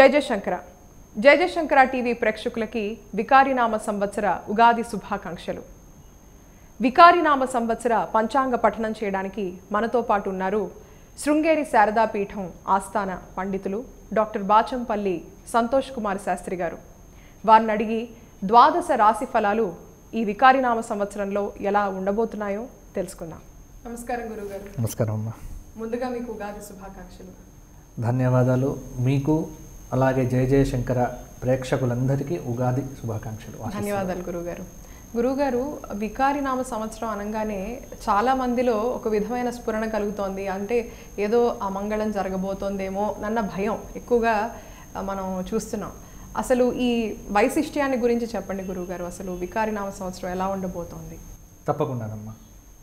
జయ జయశంకర జయ జయశంకర టీవీ ప్రేక్షకులకి వికారినామ సంవత్సర ఉగాది శుభాకాంక్షలు వికారినామ సంవత్సర పంచాంగ పఠనం చేయడానికి మనతో పాటు ఉన్నారు శృంగేరి శారదా పీఠం ఆస్థాన పండితులు డాక్టర్ బాచంపల్లి సంతోష్ కుమార్ శాస్త్రి గారు వారిని అడిగి ద్వాదశ రాశి ఫలాలు ఈ వికారినామ సంవత్సరంలో ఎలా ఉండబోతున్నాయో తెలుసుకుందాం నమస్కారం గురుగారు నమస్కారం అమ్మా ముందుగా మీకు ఉగాది శుభాకాంక్షలు ధన్యవాదాలు మీకు అలాగే జయ జయశంకర ప్రేక్షకులందరికీ ఉగాది శుభాకాంక్షలు ధన్యవాదాలు గురుగారు గురుగారు వికారినామ సంవత్సరం అనగానే చాలా మందిలో ఒక విధమైన స్ఫురణ కలుగుతోంది అంటే ఏదో అమంగళం జరగబోతోందేమో నన్న భయం ఎక్కువగా ఆ, మనం చూస్తున్నాం అసలు ఈ వైశిష్ట్యాన్ని గురించి చెప్పండి గురుగారు అసలు వికారినామ సంవత్సరం ఎలా ఉండబోతోంది తప్పకుండానమ్మా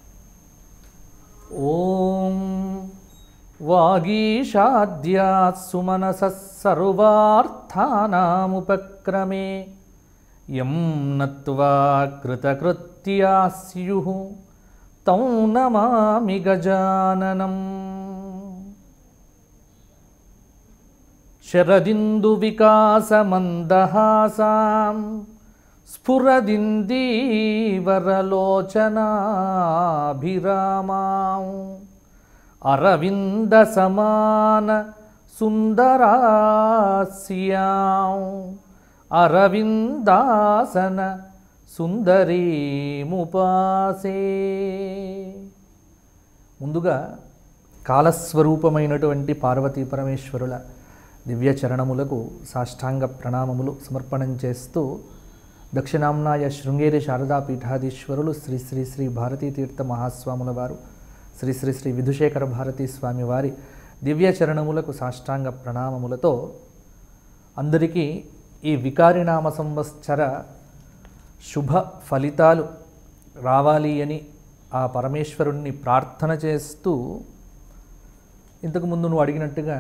ఓం వాగీషాద్యాత్ సుమనస సర్వార్థానాముపక్రమే యం నత్వా కృతకృత్యా స్యుః తం నమామి గజాననం శరదిందువికాసమందహాసాం స్ఫురదిందీవరలోచనాభిరామాం అరవిందసమాన సుందరాస్యాం అరవిందాసన సుందరీముపాసే ముందుగా కాలస్వరూపమైనటువంటి పార్వతీ పరమేశ్వరుల దివ్య చరణములకు సాష్టాంగ ప్రణామములు సమర్పణం చేస్తూ దక్షిణాంనాయ శృంగేరి శారదా పీఠాధీశ్వరులు శ్రీ శ్రీ శ్రీ భారతీ తీర్థ మహాస్వాముల వారు శ్రీ శ్రీ శ్రీ విధుశేఖర భారతీ స్వామి వారి దివ్య చరణములకు సాష్టాంగ ప్రణామములతో అందరికీ ఈ వికారినామ సంవత్సర శుభ ఫలితాలు రావాలి అని ఆ పరమేశ్వరుణ్ణి ప్రార్థన చేస్తూ ఇంతకు ముందు నువ్వు అడిగినట్టుగా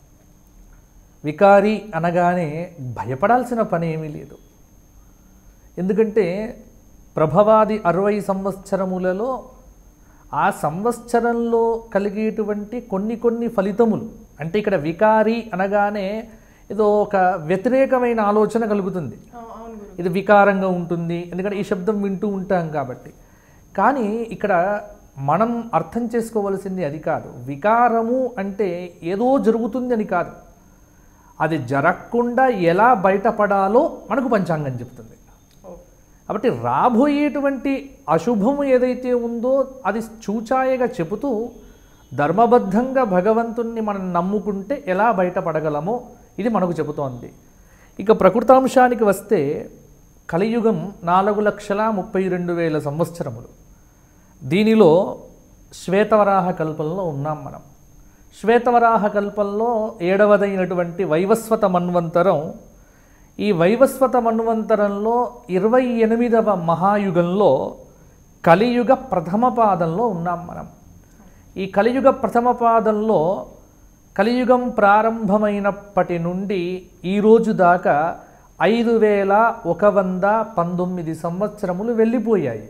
వికారి అనగానే భయపడాల్సిన పని ఏమీ లేదు ఎందుకంటే ప్రభవాది అరవై సంవత్సరములలో ఆ సంవత్సరంలో కలిగేటువంటి కొన్ని కొన్ని ఫలితములు అంటే ఇక్కడ వికారి అనగానే ఏదో ఒక వ్యతిరేకమైన ఆలోచన కలుగుతుంది అవును గురు ఇది వికారంగా ఉంటుంది ఎందుకంటే ఈ శబ్దం వింటూ ఉంటాం కాబట్టి కానీ ఇక్కడ మనం అర్థం చేసుకోవలసింది అది కాదు వికారము అంటే ఏదో జరుగుతుంది అని కాదు అది జరగకుండా ఎలా బయటపడాలో మనకు పంచాంగం చెప్తుంది ఓ కాబట్టి రాబోయేటువంటి అశుభము ఏదైతే ఉందో అది చూచాయగా చెబుతూ ధర్మబద్ధంగా భగవంతుణ్ణి మనం నమ్ముకుంటే ఎలా బయటపడగలమో ఇది మనకు చెబుతోంది ఇక ప్రకృతాంశానికి వస్తే కలియుగం నాలుగు లక్షల ముప్పై రెండు వేల సంవత్సరములు దీనిలో శ్వేతవరాహ కల్పంలో ఉన్నాం మనం శ్వేతవరాహ కల్పంలో ఏడవదైనటువంటి వైవస్వత మన్వంతరం ఈ వైవస్వత మన్వంతరంలో ఇరవై ఎనిమిదవ మహాయుగంలో కలియుగ ప్రథమ పాదంలో ఉన్నాం మనం ఈ కలియుగ ప్రథమ పాదంలో కలియుగం ప్రారంభమైనప్పటి నుండి ఈ రోజు దాకా ఐదు వేల ఒక వంద పంతొమ్మిది సంవత్సరములు వెళ్ళిపోయాయి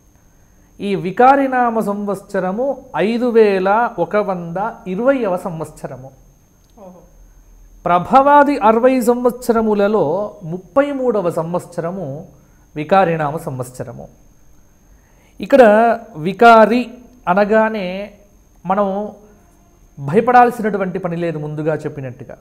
ఈ వికారినామ సంవత్సరము ఐదు వేల ఒక వంద ఇరవైవ సంవత్సరము ఓహో ప్రభవాది అరవై సంవత్సరములలో ముప్పై మూడవ సంవత్సరము వికారినామ సంవత్సరము ఇక్కడ వికారి అనగానే మనం భయపడాల్సినటువంటి పని లేదు ముందుగా చెప్పినట్టుగా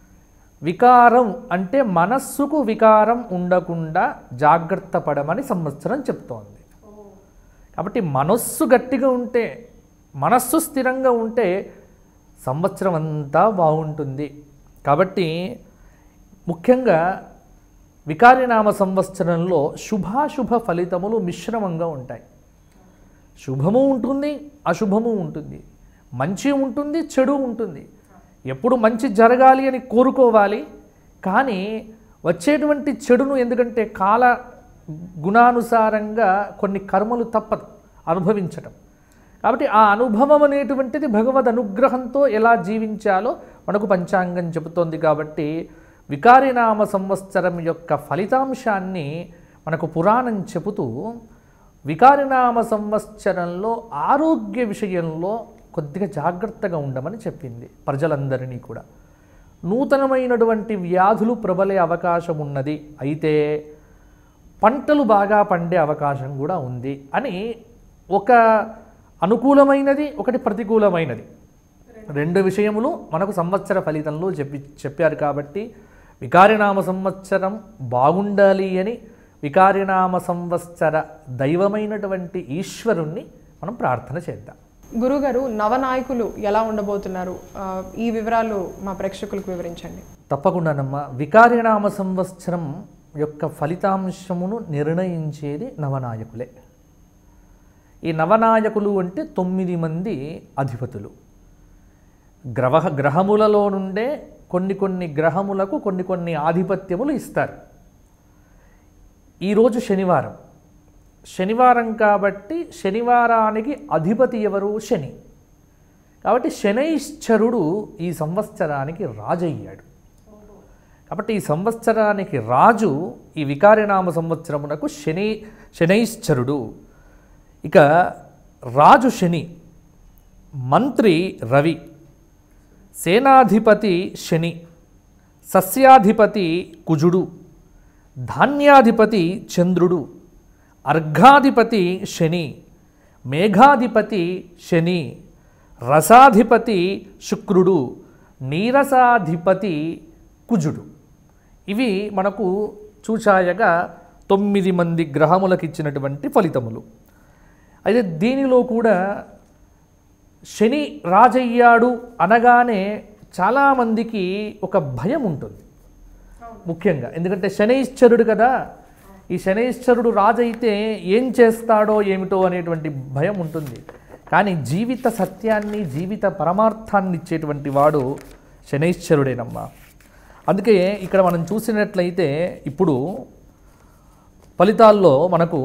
వికారం అంటే మనస్సుకు వికారం ఉండకుండా జాగ్రత్త పడమని సంవత్సరం చెప్తోంది కాబట్టి మనస్సు గట్టిగా ఉంటే మనస్సు స్థిరంగా ఉంటే సంవత్సరం అంతా బాగుంటుంది కాబట్టి ముఖ్యంగా వికారినామ సంవత్సరంలో శుభాశుభ ఫలితములు మిశ్రమంగా ఉంటాయి శుభము ఉంటుంది అశుభము ఉంటుంది మంచి ఉంటుంది చెడు ఉంటుంది ఎప్పుడు మంచి జరగాలి అని కోరుకోవాలి కానీ వచ్చేటువంటి చెడును ఎందుకంటే కాల గుణానుసారంగా కొన్ని కర్మలు తప్పదు అనుభవించటం కాబట్టి ఆ అనుభవం అనేటువంటిది భగవద్ అనుగ్రహంతో ఎలా జీవించాలో మనకు పంచాంగం చెబుతోంది కాబట్టి వికారినామ సంవత్సరం యొక్క ఫలితాంశాన్ని మనకు పురాణం చెబుతూ వికారినామ సంవత్సరంలో ఆరోగ్య విషయంలో కొద్దిగా జాగ్రత్తగా ఉండమని చెప్పింది ప్రజలందరినీ కూడా నూతనమైనటువంటి వ్యాధులు ప్రబలే అవకాశం ఉన్నది అయితే పంటలు బాగా పండే అవకాశం కూడా ఉంది అని ఒక అనుకూలమైనది ఒకటి ప్రతికూలమైనది రెండు విషయములు మనకు సంవత్సర ఫలితంలో చెప్పి చెప్పారు కాబట్టి వికారినామ సంవత్సరం బాగుండాలి అని వికారినామ సంవత్సర దైవమైనటువంటి ఈశ్వరుణ్ణి మనం ప్రార్థన చేద్దాం గురుగారు నవనాయకులు ఎలా ఉండబోతున్నారు ఆ, ఈ వివరాలు మా ప్రేక్షకులకు వివరించండి తప్పకుండానమ్మా వికారినామ సంవత్సరం యొక్క ఫలితాంశమును నిర్ణయించేది నవనాయకులే ఈ నవనాయకులు అంటే తొమ్మిది మంది అధిపతులు గ్రహ గ్రహములలో నుండే కొన్ని కొన్ని గ్రహములకు కొన్ని కొన్ని ఆధిపత్యములు ఇస్తారు ఈరోజు శనివారం శనివారం కాబట్టి శనివారానికి అధిపతి ఎవరు శని కాబట్టి శనైశ్చరుడు ఈ సంవత్సరానికి రాజయ్యాడు కాబట్టి ఈ సంవత్సరానికి రాజు ఈ వికారినామ సంవత్సరమునకు శని శనైశ్చరుడు ఇక రాజు శని మంత్రి రవి సేనాధిపతి శని సస్యాధిపతి కుజుడు ధాన్యాధిపతి చంద్రుడు అర్ఘాధిపతి శని మేఘాధిపతి శని రసాధిపతి శుక్రుడు నీరసాధిపతి కుజుడు ఇవి మనకు చూచాయగా తొమ్మిది మంది గ్రహములకు ఇచ్చినటువంటి ఫలితములు అయితే దీనిలో కూడా శని రాజయ్యాడు అనగానే చాలామందికి ఒక భయం ఉంటుంది ముఖ్యంగా ఎందుకంటే శనైశ్చరుడు కదా ఈ శనైశ్చరుడు రాజైతే ఏం చేస్తాడో ఏమిటో అనేటువంటి భయం ఉంటుంది కానీ జీవిత సత్యాన్ని జీవిత పరమార్థాన్ని ఇచ్చేటువంటి వాడు శనైశ్చరుడేనమ్మా అందుకే ఇక్కడ మనం చూసినట్లయితే ఇప్పుడు ఫలితాల్లో మనకు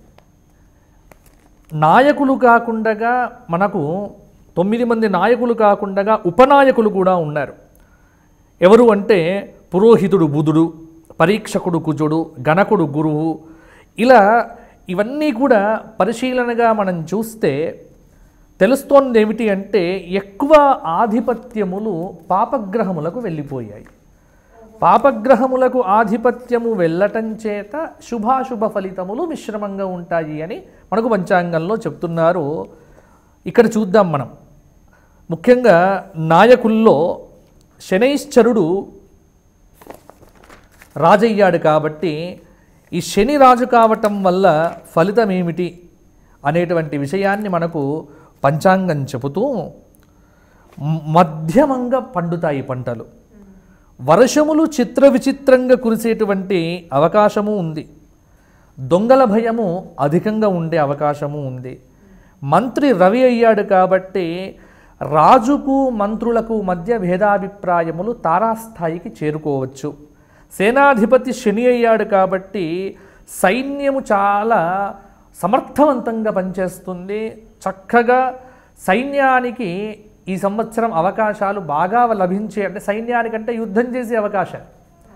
నాయకులు కాకుండా మనకు తొమ్మిది మంది నాయకులు కాకుండా ఉపనాయకులు కూడా ఉన్నారు ఎవరు అంటే పురోహితుడు బుధుడు పరీక్షకుడు కుజుడు గణకుడు గురువు ఇలా ఇవన్నీ కూడా పరిశీలనగా మనం చూస్తే తెలుస్తోంది ఏమిటి అంటే ఎక్కువ ఆధిపత్యములు పాపగ్రహములకు వెళ్ళిపోయాయి పాపగ్రహములకు ఆధిపత్యము వెళ్ళటం చేత శుభాశుభ ఫలితములు మిశ్రమంగా ఉంటాయి అని మనకు పంచాంగంలో చెప్తున్నారు ఇక్కడ చూద్దాం మనం ముఖ్యంగా నాయకుల్లో శనైశ్చరుడు రాజయ్యాడు కాబట్టి ఈ శని రాజు కావటం వల్ల ఫలితం ఏమిటి అనేటువంటి విషయాన్ని మనకు పంచాంగం చెబుతూ మ- మధ్యమంగా పండుతాయి పంటలు వర్షములు చిత్ర విచిత్రంగా కురిసేటువంటి అవకాశము ఉంది దొంగల భయము అధికంగా ఉండే అవకాశము ఉంది మంత్రి రవి అయ్యాడు కాబట్టి రాజుకు మంత్రులకు మధ్య భేదాభిప్రాయములు తారాస్థాయికి చేరుకోవచ్చు సేనాధిపతి శని అయ్యాడు కాబట్టి సైన్యము చాలా సమర్థవంతంగా పనిచేస్తుంది చక్కగా సైన్యానికి ఈ సంవత్సరం అవకాశాలు బాగా లభించే అంటే సైన్యానికంటే యుద్ధం చేసే అవకాశాలు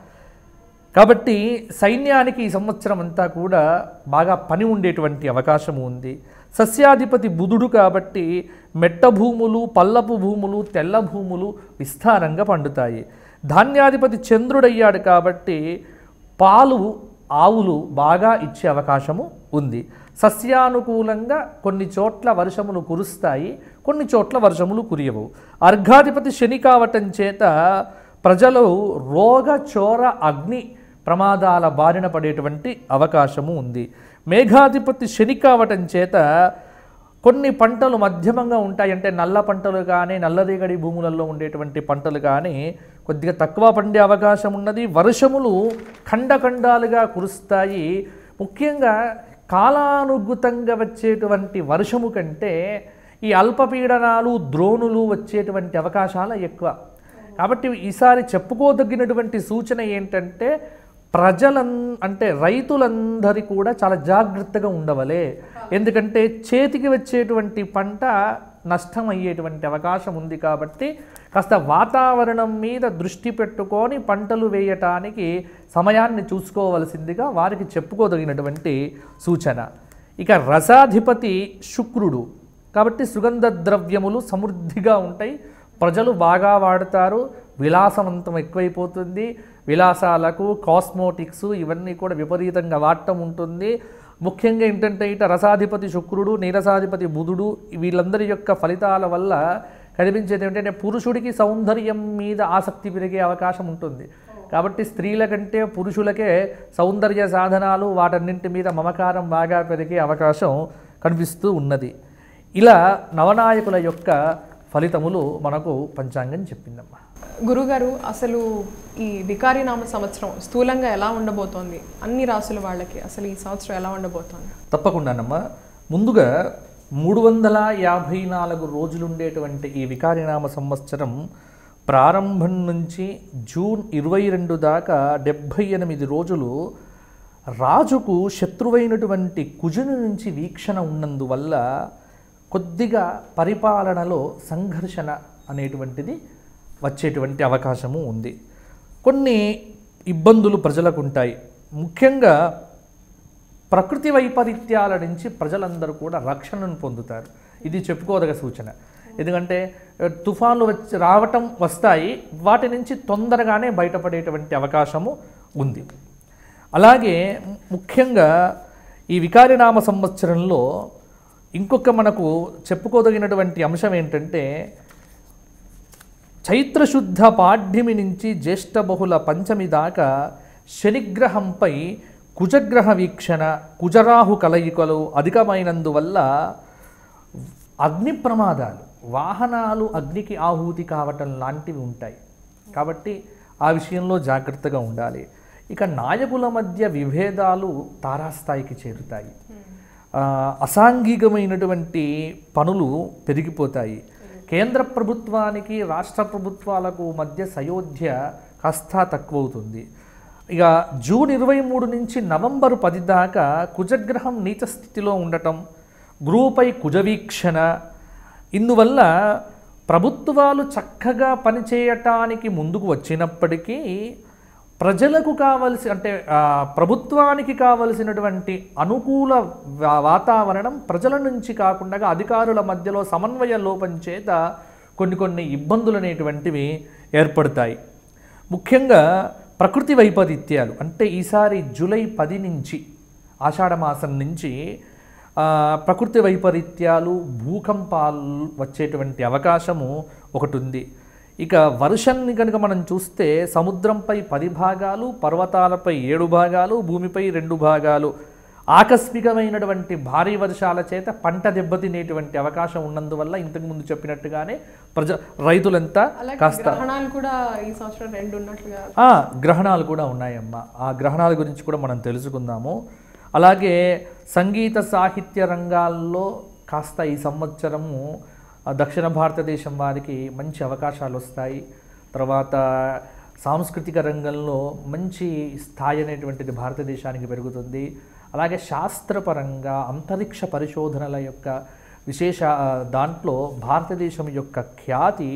కాబట్టి సైన్యానికి ఈ సంవత్సరం అంతా కూడా బాగా పని ఉండేటువంటి అవకాశం ఉంది సస్యాధిపతి బుధుడు కాబట్టి మెట్ట భూములు పల్లపు భూములు తెల్ల భూములు విస్తారంగా పండుతాయి ధాన్యాధిపతి చంద్రుడయ్యాడు కాబట్టి పాలు ఆవులు బాగా ఇచ్చే అవకాశము ఉంది సస్యానుకూలంగా కొన్ని చోట్ల వర్షములు కురుస్తాయి కొన్ని చోట్ల వర్షములు కురియవు అర్ఘాధిపతి శని కావటం చేత ప్రజలు రోగ చోర అగ్ని ప్రమాదాల బారిన పడేటువంటి అవకాశము ఉంది మేఘాధిపతి శని కావటం చేత కొన్ని పంటలు మధ్యమంగా ఉంటాయి అంటే నల్ల పంటలు కానీ నల్లరేగడి భూములలో ఉండేటువంటి పంటలు కానీ కొద్దిగా తక్కువ పండే అవకాశం ఉన్నది వర్షములు ఖండఖండాలుగా కురుస్తాయి ముఖ్యంగా కాలానుగుతంగా వచ్చేటువంటి వర్షము కంటే ఈ అల్పపీడనాలు ద్రోణులు వచ్చేటువంటి అవకాశాలు ఎక్కువ కాబట్టి ఈసారి చెప్పుకోదగినటువంటి సూచన ఏంటంటే ప్రజలం అంటే రైతులందరి కూడా చాలా జాగ్రత్తగా ఉండవలే ఎందుకంటే చేతికి వచ్చేటువంటి పంట నష్టం అయ్యేటువంటి అవకాశం ఉంది కాబట్టి కాస్త వాతావరణం మీద దృష్టి పెట్టుకొని పంటలు వేయటానికి సమయాన్ని చూసుకోవలసిందిగా వారికి చెప్పుకోదగినటువంటి సూచన ఇక రసాధిపతి శుక్రుడు కాబట్టి సుగంధ ద్రవ్యములు సమృద్ధిగా ఉంటాయి ప్రజలు బాగా వాడతారు విలాసవంతం ఎక్కువైపోతుంది విలాసాలకు కాస్మోటిక్స్ ఇవన్నీ కూడా విపరీతంగా వాడటం ఉంటుంది ముఖ్యంగా ఏంటంటే ఇట రసాధిపతి శుక్రుడు నీరసాధిపతి బుధుడు వీళ్ళందరి యొక్క ఫలితాల వల్ల కనిపించేది ఏంటంటే పురుషుడికి సౌందర్యం మీద ఆసక్తి పెరిగే అవకాశం ఉంటుంది కాబట్టి స్త్రీల కంటే పురుషులకే సౌందర్య సాధనాలు వాటన్నింటి మీద మమకారం బాగా పెరిగే అవకాశం కనిపిస్తూ ఉన్నది ఇలా నవనాయకుల యొక్క ఫలితములు మనకు పంచాంగం చెప్పిందమ్మా గురుగారు అసలు ఈ వికారినామ సంవత్సరం స్థూలంగా ఎలా ఉండబోతోంది అన్ని రాసుల వాళ్ళకి అసలు ఈ సంవత్సరం ఎలా ఉండబోతోంది తప్పకుండానమ్మా ముందుగా మూడు వందల యాభై నాలుగు రోజులుండేటువంటి ఈ వికారినామ సంవత్సరం ప్రారంభం నుంచి జూన్ ఇరవై రెండు దాకా డెబ్భై ఎనిమిది రోజులు రాజుకు శత్రువైనటువంటి కుజుని నుంచి వీక్షణ ఉన్నందువల్ల కొద్దిగా పరిపాలనలో సంఘర్షణ అనేటువంటిది వచ్చేటువంటి అవకాశము ఉంది కొన్ని ఇబ్బందులు ప్రజలకు ఉంటాయి ముఖ్యంగా ప్రకృతి వైపరీత్యాల నుంచి ప్రజలందరూ కూడా రక్షణను పొందుతారు ఇది చెప్పుకోదగ సూచన ఎందుకంటే ఆ, తుఫాన్లు వచ్చి రావటం వస్తాయి వాటి నుంచి తొందరగానే బయటపడేటువంటి అవకాశము ఉంది అలాగే ముఖ్యంగా ఈ వికారినామ సంవత్సరంలో ఇంకొక మనకు చెప్పుకోదగినటువంటి అంశం ఏంటంటే చైత్రశుద్ధ పాడ్యమి నుంచి జ్యేష్ఠ బహుళ పంచమి దాకా శనిగ్రహంపై కుజగ్రహ వీక్షణ కుజరాహు కలయికలు అధికమైనందువల్ల అగ్ని ప్రమాదాలు వాహనాలు అగ్నికి ఆహుతి కావటం లాంటివి ఉంటాయి కాబట్టి ఆ విషయంలో జాగ్రత్తగా ఉండాలి ఇక నాయకుల మధ్య విభేదాలు తారాస్థాయికి చేరుతాయి ఆ, అసాంఘికమైనటువంటి పనులు పెరిగిపోతాయి కేంద్ర ప్రభుత్వానికి రాష్ట్ర ప్రభుత్వాలకు మధ్య సయోధ్య కాస్త తక్కువవుతుంది ఇక జూన్ ఇరవై మూడు నుంచి నవంబర్ పది దాకా కుజగ్రహం నీచ స్థితిలో ఉండటం గురువుపై కుజవీక్షణ ఇందువల్ల ప్రభుత్వాలు చక్కగా పనిచేయటానికి ముందుకు వచ్చినప్పటికీ ప్రజలకు కావలసి అంటే ఆ, ప్రభుత్వానికి కావలసినటువంటి అనుకూల వా- వాతావరణం ప్రజల నుంచి కాకుండా అధికారుల మధ్యలో సమన్వయ లోపం చేత కొన్ని కొన్ని ఇబ్బందులు అనేటువంటివి ఏర్పడతాయి ముఖ్యంగా ప్రకృతి వైపరీత్యాలు అంటే ఈసారి జూలై పది నుంచి ఆషాఢ మాసం నుంచి ఆ, ప్రకృతి వైపరీత్యాలు భూకంపాలు వచ్చేటువంటి అవకాశము ఒకటి ఉంది ఇక వర్షాన్ని కనుక మనం చూస్తే సముద్రంపై పది భాగాలు పర్వతాలపై ఏడు భాగాలు భూమిపై రెండు భాగాలు ఆకస్మికమైనటువంటి భారీ వర్షాల చేత పంట దెబ్బతినేటువంటి అవకాశం ఉన్నందువల్ల ఇంతకుముందు చెప్పినట్టుగానే ప్రజ రైతులంతా అలాగే కాస్త గ్రహణాలు కూడా ఈ సంవత్సరం రెండు ఉన్నట్లుగా ఆ, గ్రహణాలు కూడా ఉన్నాయమ్మా ఆ గ్రహణాల గురించి కూడా మనం తెలుసుకుందాము అలాగే సంగీత సాహిత్య రంగాల్లో కాస్త ఈ సంవత్సరము ఆ, దక్షిణ భారతదేశం వారికి మంచి అవకాశాలు వస్తాయి తర్వాత సాంస్కృతిక రంగంలో మంచి స్థాయి అనేటువంటిది భారతదేశానికి పెరుగుతుంది అలాగే శాస్త్రపరంగా అంతరిక్ష పరిశోధనల యొక్క విశేష ఆ, దాంట్లో భారతదేశం యొక్క ఖ్యాతి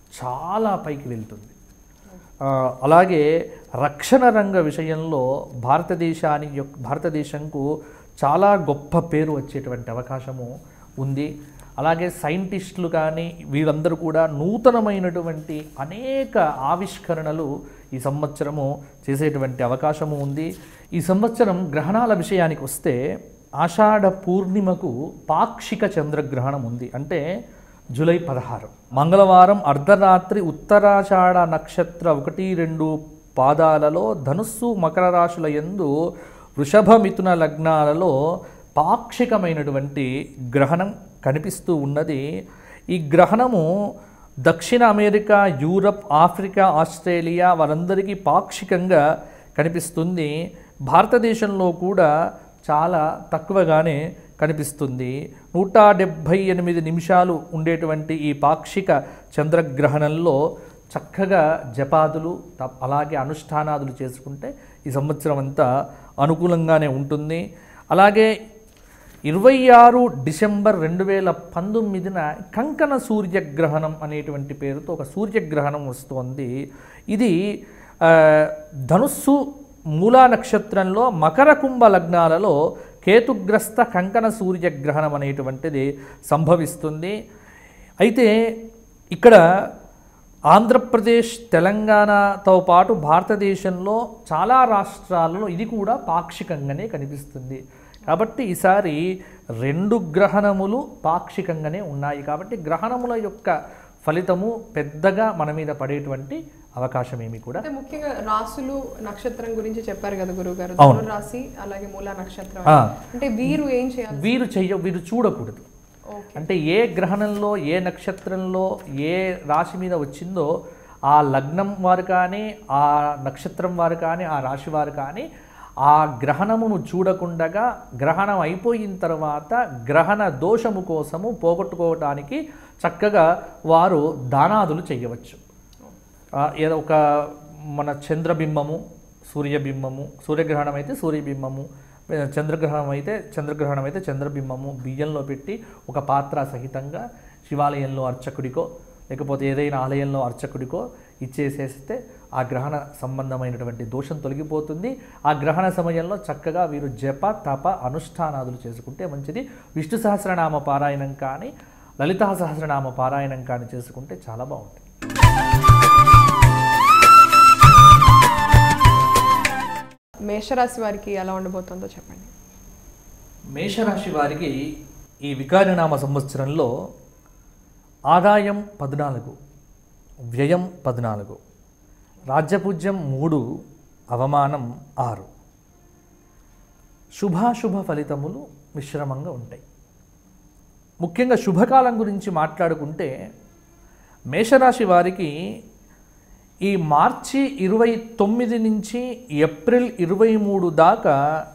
చాలా పైకి వెళ్తుంది ఆ, అలాగే రక్షణ రంగ విషయంలో భారతదేశానికి యొక్క భారతదేశంకు చాలా గొప్ప పేరు వచ్చేటువంటి అవకాశము ఉంది అలాగే సైంటిస్టులు కానీ వీరందరూ కూడా నూతనమైనటువంటి అనేక ఆవిష్కరణలు ఈ సంవత్సరము చేసేటువంటి అవకాశము ఉంది ఈ సంవత్సరం గ్రహణాల విషయానికి వస్తే ఆషాఢ పూర్ణిమకు పాక్షిక చంద్రగ్రహణం ఉంది అంటే జూలై పదహారు మంగళవారం అర్ధరాత్రి ఉత్తరాషాఢ నక్షత్ర ఒకటి రెండు పాదాలలో ధనుస్సు మకర రాశుల యందు వృషభ మిథున లగ్నాలలో పాక్షికమైనటువంటి గ్రహణం కనిపిస్తూ ఉన్నది ఈ గ్రహణము దక్షిణ అమెరికా యూరప్ ఆఫ్రికా ఆస్ట్రేలియా వారందరికీ పాక్షికంగా కనిపిస్తుంది భారతదేశంలో కూడా చాలా తక్కువగానే కనిపిస్తుంది నూట డెబ్భై ఎనిమిది నిమిషాలు ఉండేటువంటి ఈ పాక్షిక చంద్రగ్రహణంలో చక్కగా జపాదులు త- అలాగే అనుష్ఠానాదులు చేసుకుంటే ఈ సంవత్సరం అంతా అనుకూలంగానే ఉంటుంది అలాగే ఇరవై ఆరు డిసెంబర్ రెండు వేల పంతొమ్మిదిన కంకణ సూర్యగ్రహణం అనేటువంటి పేరుతో ఒక సూర్యగ్రహణం వస్తోంది ఇది ఆ, ధనుస్సు మూలా నక్షత్రంలో మకర కుంభ లగ్నాలలో కేతుగ్రస్త కంకణ సూర్యగ్రహణం అనేటువంటిది సంభవిస్తుంది అయితే ఇక్కడ ఆంధ్రప్రదేశ్ తెలంగాణతో పాటు భారతదేశంలో చాలా రాష్ట్రాలలో ఇది కూడా పాక్షికంగానే కనిపిస్తుంది కాబట్టి ఈసారి రెండు గ్రహణములు పాక్షికంగానే ఉన్నాయి కాబట్టి గ్రహణముల యొక్క ఫలితము పెద్దగా మన మీద పడేటువంటి అవకాశం ఏమి కూడా అంటే ముఖ్యంగా రాసులు నక్షత్రం గురించి చెప్పారు కదా గురువు గారు అవును. రాశి అలాగే మూల నక్షత్రం ఆ. అంటే వీరు ఏం చేయాలి వీరు చెయ్య వీరు చూడకూడదు ఓకే అంటే ఏ గ్రహణంలో ఏ నక్షత్రంలో ఏ రాశి మీద వచ్చిందో ఆ లగ్నం వారు కానీ ఆ నక్షత్రం వారు కానీ ఆ రాశి వారు కానీ ఆ గ్రహణమును చూడకుండగా గ్రహణం అయిపోయిన తర్వాత గ్రహణ దోషము కోసము పోగొట్టుకోవటానికి చక్కగా వారు దానాదులు చేయవచ్చు ఆ, ఏదో ఒక మన చంద్రబింబము సూర్యబింబము సూర్యగ్రహణం అయితే సూర్యబింబము ఏ, చంద్రగ్రహణం అయితే చంద్రగ్రహణం అయితే చంద్రబింబము బియ్యంలో పెట్టి ఒక పాత్ర సహితంగా శివాలయంలో అర్చకుడికో లేకపోతే ఏదైనా ఆలయంలో అర్చకుడికో ఇచ్చేసేస్తే ఆ గ్రహణ సంబంధమైనటువంటి దోషం తొలగిపోతుంది ఆ గ్రహణ సమయంలో చక్కగా వీరు జప తప అనుష్ఠానాదులు చేసుకుంటే మంచిది విష్ణు సహస్రనామ పారాయణం కానీ లలితా సహస్రనామ పారాయణం కానీ చేసుకుంటే చాలా బాగుంటుంది మేషరాశి వారికి ఎలా ఉండబోతుందో చెప్పండి మేషరాశి వారికి ఈ వికారినామ సంవత్సరంలో ఆదాయం పద్నాలుగు వ్యయం పద్నాలుగు రాజ్యపూజ్యం మూడు అవమానం ఆరు శుభాశుభ ఫలితములు మిశ్రమంగా ఉంటాయి ముఖ్యంగా శుభకాలం గురించి మాట్లాడుకుంటే మేషరాశి వారికి ఈ మార్చి ఇరవై తొమ్మిది నుంచి ఏప్రిల్ ఇరవై మూడు దాకా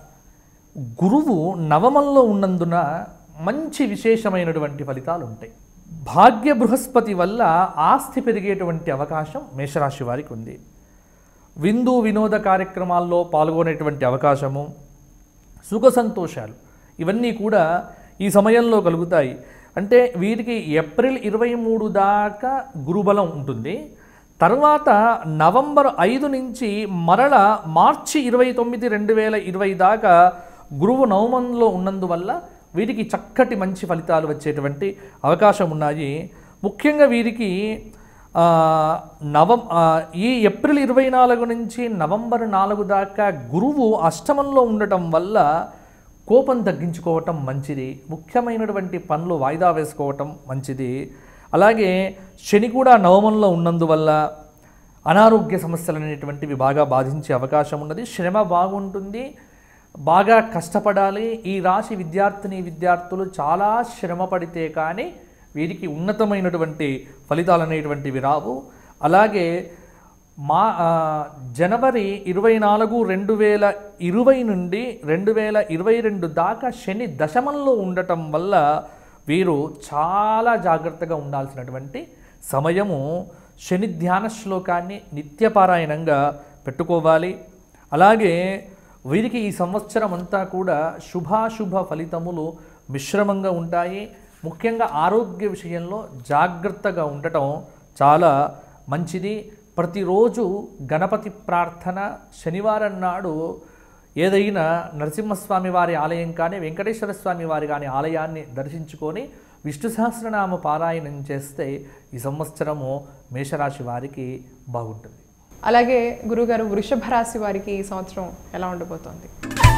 గురువు నవమంలో ఉన్నందున మంచి విశేషమైనటువంటి ఫలితాలు ఉంటాయి భాగ్య బృహస్పతి వల్ల ఆస్తి పెరిగేటువంటి అవకాశం మేషరాశి వారికి ఉంది విందు వినోద కార్యక్రమాల్లో పాల్గొనేటువంటి అవకాశము సుఖ సంతోషాలు ఇవన్నీ కూడా ఈ సమయంలో కలుగుతాయి అంటే వీరికి ఏప్రిల్ ఇరవై మూడు దాకా గురుబలం ఉంటుంది తర్వాత నవంబర్ ఐదు నుంచి మరల మార్చి ఇరవై తొమ్మిది రెండు వేల ఇరవై దాకా గురువు నవమంలో ఉన్నందువల్ల వీరికి చక్కటి మంచి ఫలితాలు వచ్చేటువంటి అవకాశం ఉన్నాయి ముఖ్యంగా వీరికి ఆ, నవం ఆ, ఈ ఏప్రిల్ ఇరవై నాలుగు నుంచి నవంబర్ నాలుగు దాకా గురువు అష్టమంలో ఉండటం వల్ల కోపం తగ్గించుకోవటం మంచిది ముఖ్యమైనటువంటి పనులు వాయిదా వేసుకోవటం మంచిది అలాగే శని కూడా నవమంలో ఉన్నందువల్ల అనారోగ్య సమస్యలు అనేటువంటివి బాగా బాధించే అవకాశం ఉన్నది శ్రమ బాగుంటుంది బాగా కష్టపడాలి ఈ రాశి విద్యార్థిని విద్యార్థులు చాలా శ్రమ పడితే కానీ వీరికి ఉన్నతమైనటువంటి ఫలితాలు అనేటువంటివి రావు అలాగే మా ఆ, జనవరి ఇరవై నాలుగు రెండు వేల ఇరవై నుండి రెండు వేల ఇరవై రెండు దాకా శని దశమంలో ఉండటం వల్ల వీరు చాలా జాగ్రత్తగా ఉండాల్సినటువంటి సమయము శని ధ్యాన శ్లోకాన్ని నిత్యపారాయణంగా పెట్టుకోవాలి అలాగే వీరికి ఈ సంవత్సరం అంతా కూడా శుభాశుభ ఫలితములు మిశ్రమంగా ఉంటాయి ముఖ్యంగా ఆరోగ్య విషయంలో జాగ్రత్తగా ఉండటం చాలా మంచిది ప్రతిరోజు గణపతి ప్రార్థన శనివారం నాడు ఏదైనా నరసింహస్వామి వారి ఆలయం కానీ వెంకటేశ్వర స్వామి వారి కానీ ఆలయాన్ని దర్శించుకొని విష్ణు సహస్రనామ పారాయణం చేస్తే ఈ సంవత్సరము మేషరాశి వారికి బాగుంటుంది అలాగే గురుగారు వృషభ రాశి వారికి ఈ సంవత్సరం ఎలా ఉండబోతోంది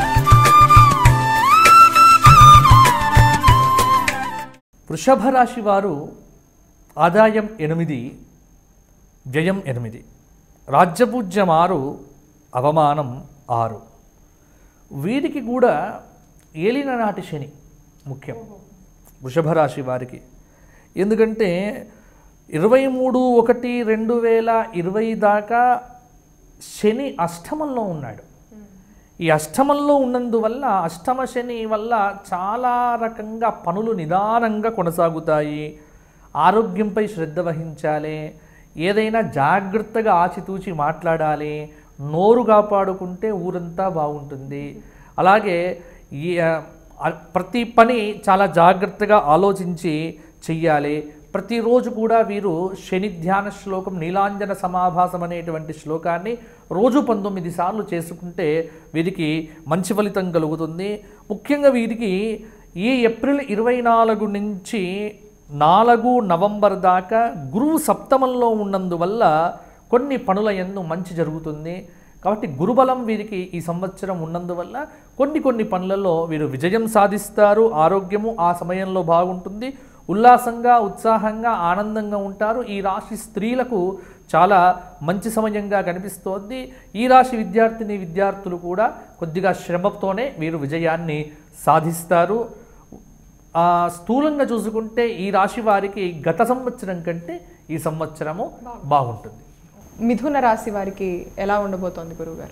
వృషభ రాశి వారు ఆదాయం ఎనిమిది వ్యయం ఎనిమిది రాజ్యపూజ్యం ఆరు అవమానం ఆరు వీరికి కూడా ఏలిన నాటి శని ముఖ్యం వృషభ రాశి వారికి ఎందుకంటే ఇరవై మూడు ఒకటి రెండు వేల ఇరవై దాకా శని అష్టమంలో ఉన్నాడు ఈ అష్టమంలో ఉన్నందువల్ల అష్టమ శని వల్ల చాలా రకంగా పనులు నిదానంగా కొనసాగుతాయి ఆరోగ్యంపై శ్రద్ధ వహించాలి ఏదైనా జాగ్రత్తగా ఆచితూచి మాట్లాడాలి నోరు కాపాడుకుంటే ఊరంతా బాగుంటుంది అలాగే ఈ ఆ, ప్రతి పని చాలా జాగ్రత్తగా ఆలోచించి చెయ్యాలి ప్రతిరోజు కూడా వీరు శని ధ్యాన శ్లోకం నీలాంజన సమాభాసం అనేటువంటి శ్లోకాన్ని రోజు పంతొమ్మిది సార్లు చేసుకుంటే వీరికి మంచి ఫలితం కలుగుతుంది ముఖ్యంగా వీరికి ఈ ఏప్రిల్ ఇరవై నాలుగు నుంచి నాలుగు నవంబర్ దాకా గురువు సప్తమంలో ఉన్నందువల్ల కొన్ని పనుల ఎందు మంచి జరుగుతుంది కాబట్టి గురుబలం వీరికి ఈ సంవత్సరం ఉన్నందువల్ల కొన్ని కొన్ని పనులలో వీరు విజయం సాధిస్తారు ఆరోగ్యము ఆ సమయంలో బాగుంటుంది ఉల్లాసంగా ఉత్సాహంగా ఆనందంగా ఉంటారు ఈ రాశి స్త్రీలకు చాలా మంచి సమయంగా కనిపిస్తోంది ఈ రాశి విద్యార్థిని విద్యార్థులు కూడా కొద్దిగా శ్రమతోనే వీరు విజయాన్ని సాధిస్తారు ఆ, స్థూలంగా చూసుకుంటే ఈ రాశి వారికి గత సంవత్సరం కంటే ఈ సంవత్సరము బాగుంటుంది మిథున రాశి వారికి ఎలా ఉండబోతోంది గురువుగారు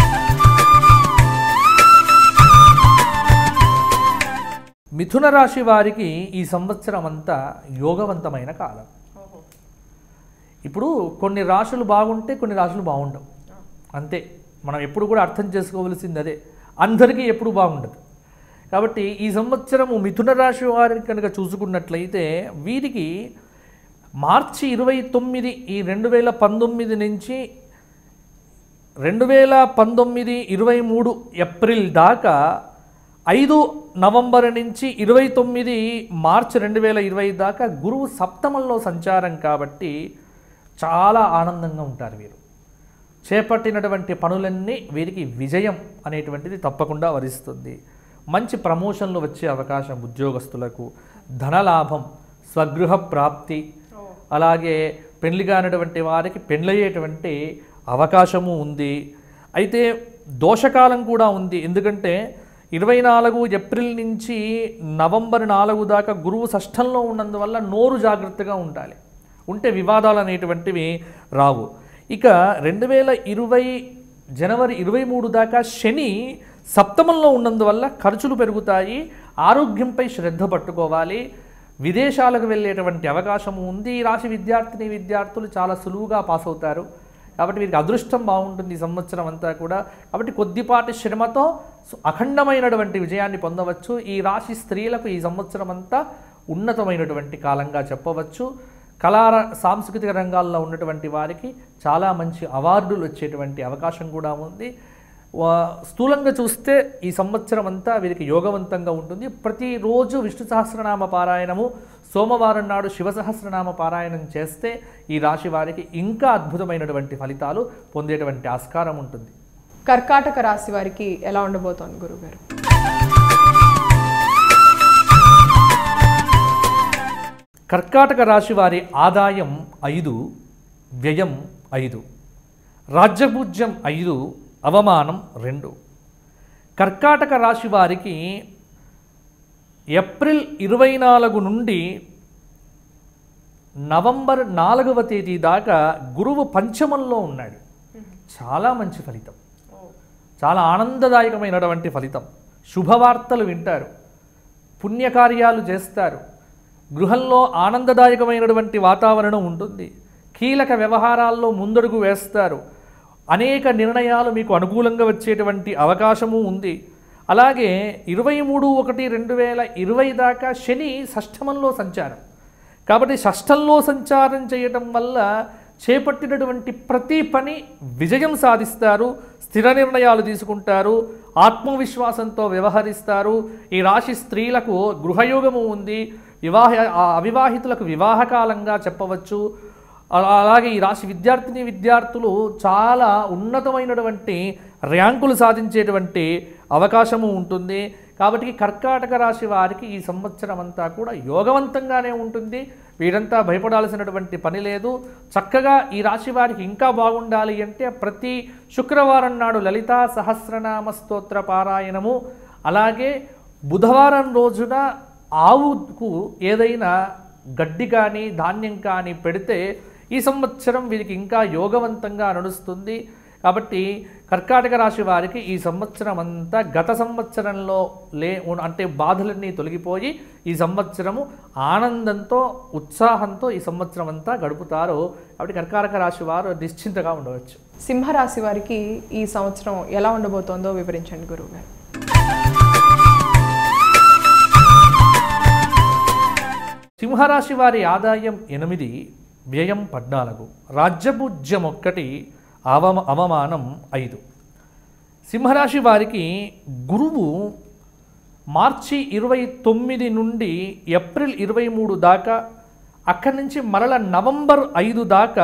మిథున రాశి వారికి ఈ సంవత్సరం అంతా యోగవంతమైన కాలం ఇప్పుడు కొన్ని రాశులు బాగుంటే కొన్ని రాశులు బాగుండవు అంతే మనం ఎప్పుడు కూడా అర్థం చేసుకోవలసింది అదే అందరికీ ఎప్పుడు బాగుండదు కాబట్టి ఈ సంవత్సరము మిథున రాశి వారిని కనుక చూసుకున్నట్లయితే వీరికి మార్చి ఇరవై తొమ్మిది ఈ రెండు వేల పంతొమ్మిది నుంచి రెండు వేల పంతొమ్మిది ఇరవై మూడు ఏప్రిల్ దాకా ఐదు నవంబర్ నుంచి ఇరవై తొమ్మిది మార్చ్ రెండు వేల ఇరవై దాకా గురువు సప్తమంలో సంచారం కాబట్టి చాలా ఆనందంగా ఉంటారు వీరు చేపట్టినటువంటి పనులన్నీ వీరికి విజయం అనేటువంటిది తప్పకుండా వరిస్తుంది మంచి ప్రమోషన్లు వచ్చే అవకాశం ఉద్యోగస్తులకు ధనలాభం స్వగృహ ప్రాప్తి అలాగే పెళ్లి కానటువంటి వారికి పెళ్ళయ్యేటువంటి అవకాశము ఉంది అయితే దోషకాలం కూడా ఉంది ఎందుకంటే ఇరవై నాలుగు ఏప్రిల్ నుంచి నవంబర్ నాలుగు దాకా గురువు షష్ఠంలో ఉన్నందువల్ల నోరు జాగ్రత్తగా ఉండాలి ఉంటే వివాదాలు అనేటువంటివి రావు ఇక రెండు వేల ఇరవై జనవరి ఇరవై మూడు దాకా శని సప్తమంలో ఉన్నందువల్ల ఖర్చులు పెరుగుతాయి ఆరోగ్యంపై శ్రద్ధ పట్టుకోవాలి విదేశాలకు వెళ్ళేటువంటి అవకాశం ఉంది ఈ రాశి విద్యార్థిని విద్యార్థులు చాలా సులువుగా పాస్ అవుతారు కాబట్టి వీరికి అదృష్టం బాగుంటుంది ఈ సంవత్సరం అంతా కూడా కాబట్టి కొద్దిపాటి శ్రమతో సు- అఖండమైనటువంటి విజయాన్ని పొందవచ్చు ఈ రాశి స్త్రీలకు ఈ సంవత్సరం అంతా ఉన్నతమైనటువంటి కాలంగా చెప్పవచ్చు కళా సాంస్కృతిక రంగాల్లో ఉన్నటువంటి వారికి చాలా మంచి అవార్డులు వచ్చేటువంటి అవకాశం కూడా ఉంది వా- స్థూలంగా చూస్తే ఈ సంవత్సరం అంతా వీరికి యోగవంతంగా ఉంటుంది ప్రతిరోజు విష్ణు సహస్రనామ పారాయణము సోమవారం నాడు శివ సహస్రనామ పారాయణం చేస్తే ఈ రాశి వారికి ఇంకా అద్భుతమైనటువంటి ఫలితాలు పొందేటువంటి ఆస్కారం ఉంటుంది కర్కాటక రాశి వారికి ఎలా ఉండబోతోంది గురువుగారు కర్కాటక రాశి వారి ఆదాయం ఐదు వ్యయం ఐదు రాజ్యపూజ్యం ఐదు అవమానం రెండు కర్కాటక రాశి వారికి ఏప్రిల్ ఇరవై నాలుగు నుండి నవంబర్ నాలుగవ తేదీ దాకా గురువు పంచమంలో ఉన్నాడు చాలా మంచి ఫలితం చాలా ఆనందదాయకమైనటువంటి ఫలితం శుభవార్తలు వింటారు పుణ్యకార్యాలు చేస్తారు గృహంలో ఆనందదాయకమైనటువంటి వాతావరణం ఉంటుంది కీలక వ్యవహారాల్లో ముందడుగు వేస్తారు అనేక నిర్ణయాలు మీకు అనుకూలంగా వచ్చేటువంటి అవకాశము ఉంది అలాగే ఇరవై మూడు ఒకటి రెండు వేల ఇరవై దాకా శని షష్ఠమంలో సంచారం కాబట్టి షష్ఠంలో సంచారం చేయటం వల్ల చేపట్టినటువంటి ప్రతి పని విజయం సాధిస్తారు స్థిర నిర్ణయాలు తీసుకుంటారు ఆత్మవిశ్వాసంతో వ్యవహరిస్తారు ఈ రాశి స్త్రీలకు గృహయోగము ఉంది వివాహ ఆ అవివాహితులకు వివాహకాలంగా చెప్పవచ్చు అలా- అలాగే ఈ రాశి విద్యార్థిని విద్యార్థులు చాలా ఉన్నతమైనటువంటి ర్యాంకులు సాధించేటువంటి అవకాశము ఉంటుంది కాబట్టి కర్కాటక రాశి వారికి ఈ సంవత్సరం అంతా కూడా యోగవంతంగానే ఉంటుంది వీరంతా భయపడాల్సినటువంటి పని లేదు చక్కగా ఈ రాశి వారికి ఇంకా బాగుండాలి అంటే ప్రతి శుక్రవారం నాడు లలితా సహస్రనామ స్తోత్ర పారాయణము అలాగే బుధవారం రోజున ఆవుకు ఏదైనా గడ్డి కానీ ధాన్యం కానీ పెడితే ఈ సంవత్సరం వీరికి ఇంకా యోగవంతంగా నడుస్తుంది కాబట్టి కర్కాటక రాశి వారికి ఈ సంవత్సరం అంతా గత సంవత్సరంలో లే ఉన్- అంటే బాధలన్నీ తొలగిపోయి ఈ సంవత్సరము ఆనందంతో ఉత్సాహంతో ఈ సంవత్సరం అంతా గడుపుతారు కాబట్టి కర్కాటక రాశి వారు నిశ్చింతగా ఉండవచ్చు సింహరాశి వారికి ఈ సంవత్సరం ఎలా ఉండబోతోందో వివరించండి గురువుగారు సింహరాశి వారి ఆదాయం ఎనిమిది వ్యయం పద్నాలుగు రాజ్యపూజ్యం ఒక్కటి అవమ అవమానం ఐదు సింహరాశి వారికి గురువు మార్చి ఇరవై తొమ్మిది నుండి ఏప్రిల్ ఇరవై మూడు దాకా అక్కడి నుంచి మరల నవంబర్ ఐదు దాకా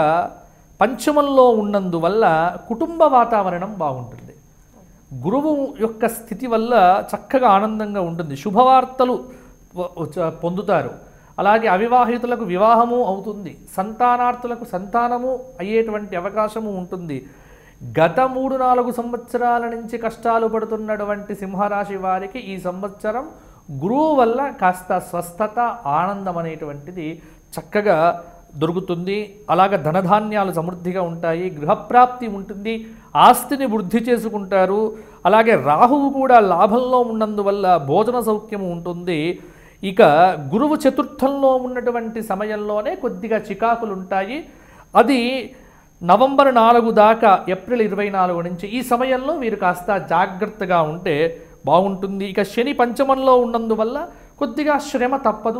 పంచమంలో ఉన్నందువల్ల కుటుంబ వాతావరణం బాగుంటుంది గురువు యొక్క స్థితి వల్ల చక్కగా ఆనందంగా ఉంటుంది శుభవార్తలు వ- చ- పొందుతారు అలాగే అవివాహితులకు వివాహము అవుతుంది సంతానార్థులకు సంతానము అయ్యేటువంటి అవకాశము ఉంటుంది గత మూడు నాలుగు సంవత్సరాల నుంచి కష్టాలు పడుతున్నటువంటి సింహరాశి వారికి ఈ సంవత్సరం గురువు వల్ల కాస్త స్వస్థత ఆనందం అనేటువంటిది చక్కగా దొరుకుతుంది అలాగ ధనధాన్యాలు సమృద్ధిగా ఉంటాయి గృహప్రాప్తి ఉంటుంది ఆస్తిని వృద్ధి చేసుకుంటారు అలాగే రాహువు కూడా లాభంలో ఉన్నందువల్ల భోజన సౌఖ్యము ఉంటుంది ఇక గురువు చతుర్థంలో ఉన్నటువంటి సమయంలోనే కొద్దిగా చికాకులు ఉంటాయి అది నవంబర్ నాలుగు దాకా ఏప్రిల్ ఇరవై నాలుగు నుంచి ఈ సమయంలో మీరు కాస్త జాగ్రత్తగా ఉంటే బాగుంటుంది ఇక శని పంచమంలో ఉన్నందువల్ల కొద్దిగా శ్రమ తప్పదు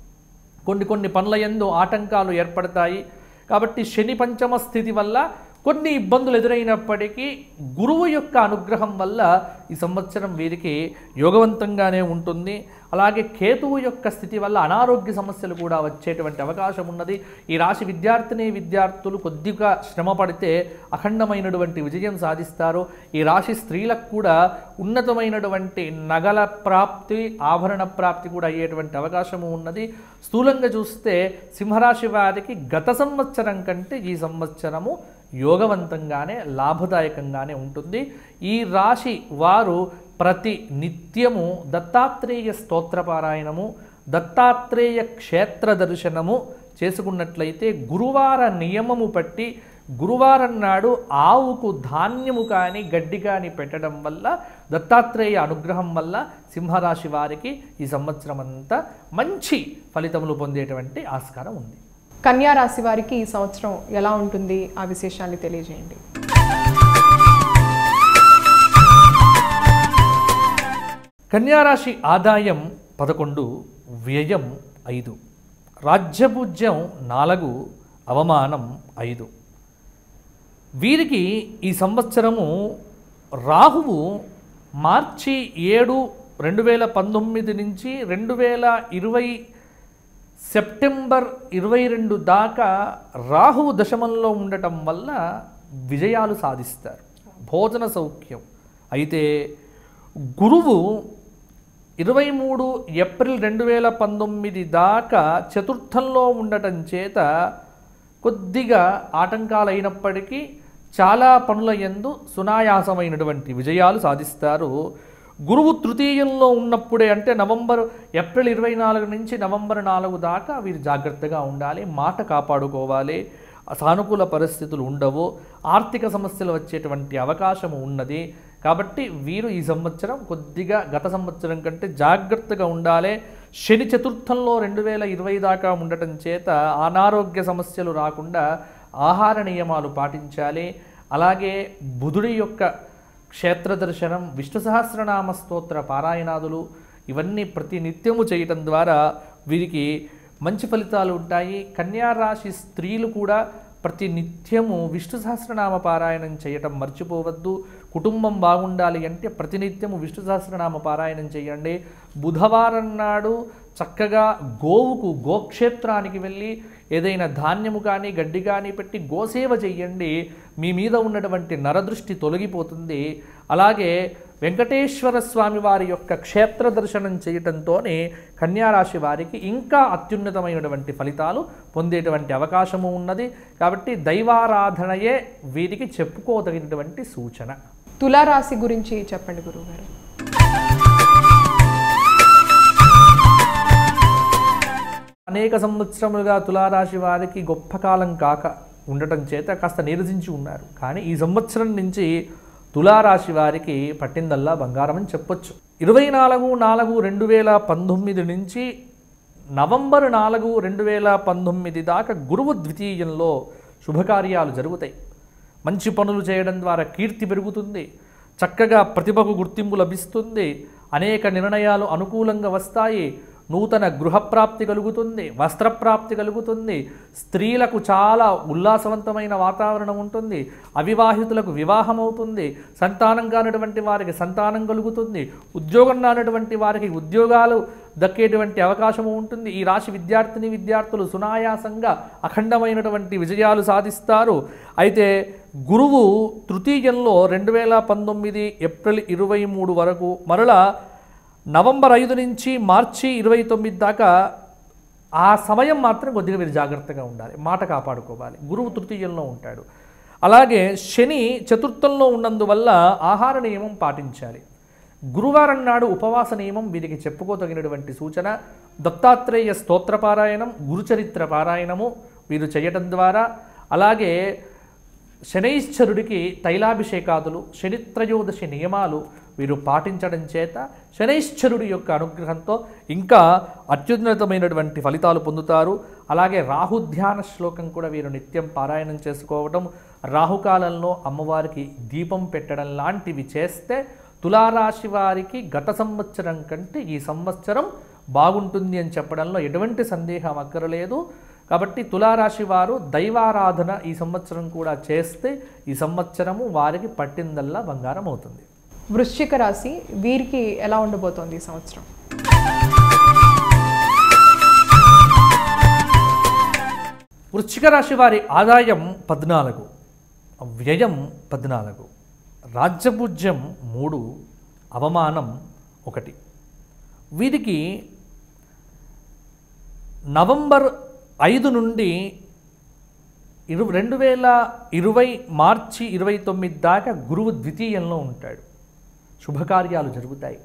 కొన్ని కొన్ని పనుల యందు ఆటంకాలు ఏర్పడతాయి కాబట్టి శని పంచమ స్థితి వల్ల కొన్ని ఇబ్బందులు ఎదురైనప్పటికీ గురువు యొక్క అనుగ్రహం వల్ల ఈ సంవత్సరం వీరికి యోగవంతంగానే ఉంటుంది అలాగే కేతువు యొక్క స్థితి వల్ల అనారోగ్య సమస్యలు కూడా వచ్చేటువంటి అవకాశం ఉన్నది ఈ రాశి విద్యార్థిని విద్యార్థులు కొద్దిగా శ్రమ పడితే అఖండమైనటువంటి విజయం సాధిస్తారు ఈ రాశి స్త్రీలకు కూడా ఉన్నతమైనటువంటి నగల ప్రాప్తి ఆభరణ ప్రాప్తి కూడా అయ్యేటువంటి అవకాశము ఉన్నది స్థూలంగా చూస్తే సింహరాశి వారికి గత సంవత్సరం కంటే ఈ సంవత్సరము యోగవంతంగానే లాభదాయకంగానే ఉంటుంది ఈ రాశి వారు ప్రతి నిత్యము దత్తాత్రేయ స్తోత్రపారాయణము దత్తాత్రేయ క్షేత్ర దర్శనము చేసుకున్నట్లయితే గురువార నియమము పట్టి గురువారం నాడు ఆవుకు ధాన్యము కానీ గడ్డి కానీ పెట్టడం వల్ల దత్తాత్రేయ అనుగ్రహం వల్ల సింహరాశి వారికి ఈ సంవత్సరం అంతా మంచి ఫలితములు పొందేటువంటి ఆస్కారం ఉంది కన్యా రాశి వారికి ఈ సంవత్సరం ఎలా ఉంటుంది ఆ విశేషాన్ని తెలియజేయండి కన్యారాశి ఆదాయం పదకొండు వ్యయం ఐదు రాజ్యపూజ్యం నాలుగు అవమానం ఐదు వీరికి ఈ సంవత్సరము రాహువు మార్చి ఏడు రెండు వేల పంతొమ్మిది నుంచి రెండు వేల ఇరవై సెప్టెంబర్ ఇరవై రెండు దాకా రాహువు దశమంలో ఉండటం వల్ల విజయాలు సాధిస్తారు భోజన సౌఖ్యం అయితే గురువు ఇరవై మూడు ఏప్రిల్ రెండు వేల పంతొమ్మిది దాకా చతుర్థంలో ఉండటం చేత కొద్దిగా ఆటంకాలు అయినప్పటికీ చాలా పనుల యందు సునాయాసమైనటువంటి విజయాలు సాధిస్తారు గురువు తృతీయంలో ఉన్నప్పుడే అంటే నవంబర్ ఏప్రిల్ ఇరవై నాలుగు నుంచి నవంబర్ నాలుగు దాకా వీరు జాగ్రత్తగా ఉండాలి మాట కాపాడుకోవాలి సానుకూల పరిస్థితులు ఉండవు ఆర్థిక సమస్యలు వచ్చేటువంటి అవకాశం ఉన్నది కాబట్టి వీరు ఈ సంవత్సరం కొద్దిగా గత సంవత్సరం కంటే జాగ్రత్తగా ఉండాలి శని చతుర్థంలో రెండు వేల ఇరవై దాకా ఉండటం చేత అనారోగ్య సమస్యలు రాకుండా ఆహార నియమాలు పాటించాలి అలాగే బుధుడి యొక్క క్షేత్ర దర్శనం విష్ణు సహస్రనామ స్తోత్ర పారాయణాదులు ఇవన్నీ ప్రతి నిత్యము చేయటం ద్వారా వీరికి మంచి ఫలితాలు ఉంటాయి కన్యా రాశి స్త్రీలు కూడా ప్రతి నిత్యము విష్ణు సహస్రనామ పారాయణం చేయటం మర్చిపోవద్దు కుటుంబం బాగుండాలి అంటే ప్రతినిత్యము విష్ణు సహస్రనామ పారాయణం చేయండి బుధవారం నాడు చక్కగా గోవుకు గోక్షేత్రానికి వెళ్ళి ఏదైనా ధాన్యము కానీ గడ్డి కానీ పెట్టి గోసేవ చెయ్యండి మీ మీద ఉన్నటువంటి నరదృష్టి తొలగిపోతుంది అలాగే వెంకటేశ్వర స్వామి వారి యొక్క క్షేత్ర దర్శనం చేయటంతోనే కన్యారాశి వారికి ఇంకా అత్యున్నతమైనటువంటి ఫలితాలు పొందేటువంటి అవకాశము ఉన్నది కాబట్టి దైవారాధనయే వీరికి చెప్పుకోదగినటువంటి సూచన తులారాశి గురించి చెప్పండి గురువుగారు అనేక సంవత్సరములుగా తులారాశి వారికి గొప్ప కాలం కాక ఉండటం చేత కాస్త నీరసించి ఉన్నారు కానీ ఈ సంవత్సరం నుంచి తులారాశి వారికి పట్టిందల్లా బంగారం అని చెప్పొచ్చు ఇరవై నాలుగు నాలుగు రెండు వేల పంతొమ్మిది నుంచి నవంబర్ నాలుగు రెండు వేల పంతొమ్మిది దాకా గురువు ద్వితీయంలో శుభకార్యాలు జరుగుతాయి మంచి పనులు చేయడం ద్వారా కీర్తి పెరుగుతుంది చక్కగా ప్రతిభకు గుర్తింపు లభిస్తుంది అనేక నిర్ణయాలు అనుకూలంగా వస్తాయి నూతన గృహప్రాప్తి కలుగుతుంది వస్త్రప్రాప్తి కలుగుతుంది స్త్రీలకు చాలా ఉల్లాసవంతమైన వాతావరణం ఉంటుంది అవివాహితులకు వివాహం అవుతుంది సంతానం కానటువంటి వారికి సంతానం కలుగుతుంది ఉద్యోగం రానటువంటి వారికి ఉద్యోగాలు దక్కేటువంటి అవకాశము ఉంటుంది ఈ రాశి విద్యార్థిని విద్యార్థులు సునాయాసంగా అఖండమైనటువంటి విజయాలు సాధిస్తారు అయితే గురువు తృతీయంలో రెండు వేల పంతొమ్మిది ఏప్రిల్ ఇరవై మూడు వరకు మరలా నవంబర్ ఐదు నుంచి మార్చి ఇరవై తొమ్మిది దాకా ఆ సమయం మాత్రం కొద్దిగా మీరు జాగ్రత్తగా ఉండాలి మాట కాపాడుకోవాలి గురువు తృతీయంలో ఉంటాడు అలాగే శని చతుర్థంలో ఉన్నందువల్ల ఆహార నియమం పాటించాలి గురువారం నాడు ఉపవాస నియమం వీరికి చెప్పుకోదగినటువంటి సూచన దత్తాత్రేయ స్తోత్ర పారాయణం గురుచరిత్ర పారాయణము వీరు చేయటం ద్వారా అలాగే శనైశ్చరుడికి తైలాభిషేకాదులు శనిత్రయోదశి నియమాలు వీరు పాటించడం చేత శనైశ్చరుడి యొక్క అనుగ్రహంతో ఇంకా అత్యున్నతమైనటువంటి ఫలితాలు పొందుతారు అలాగే రాహుధ్యాన శ్లోకం కూడా వీరు నిత్యం పారాయణం చేసుకోవడం రాహుకాలంలో అమ్మవారికి దీపం పెట్టడం లాంటివి చేస్తే తులారాశి వారికి గత సంవత్సరం కంటే ఈ సంవత్సరం బాగుంటుంది అని చెప్పడంలో ఎటువంటి సందేహం అక్కరలేదు కాబట్టి తులారాశి వారు దైవారాధన ఈ సంవత్సరం కూడా చేస్తే ఈ సంవత్సరము వారికి పట్టిందల్లా బంగారం అవుతుంది వృశ్చిక రాశి వీరికి ఎలా ఉండబోతోంది ఈ సంవత్సరం వృశ్చిక రాశి వారి ఆదాయం పద్నాలుగు వ్యయం పద్నాలుగు రాజ్యపూజ్యం మూడు అవమానం ఒకటి వీరికి నవంబర్ ఐదు నుండి ఇరు రెండు వేల ఇరవై మార్చి ఇరవై తొమ్మిది దాకా గురువు ద్వితీయంలో ఉంటాడు శుభకార్యాలు జరుగుతాయి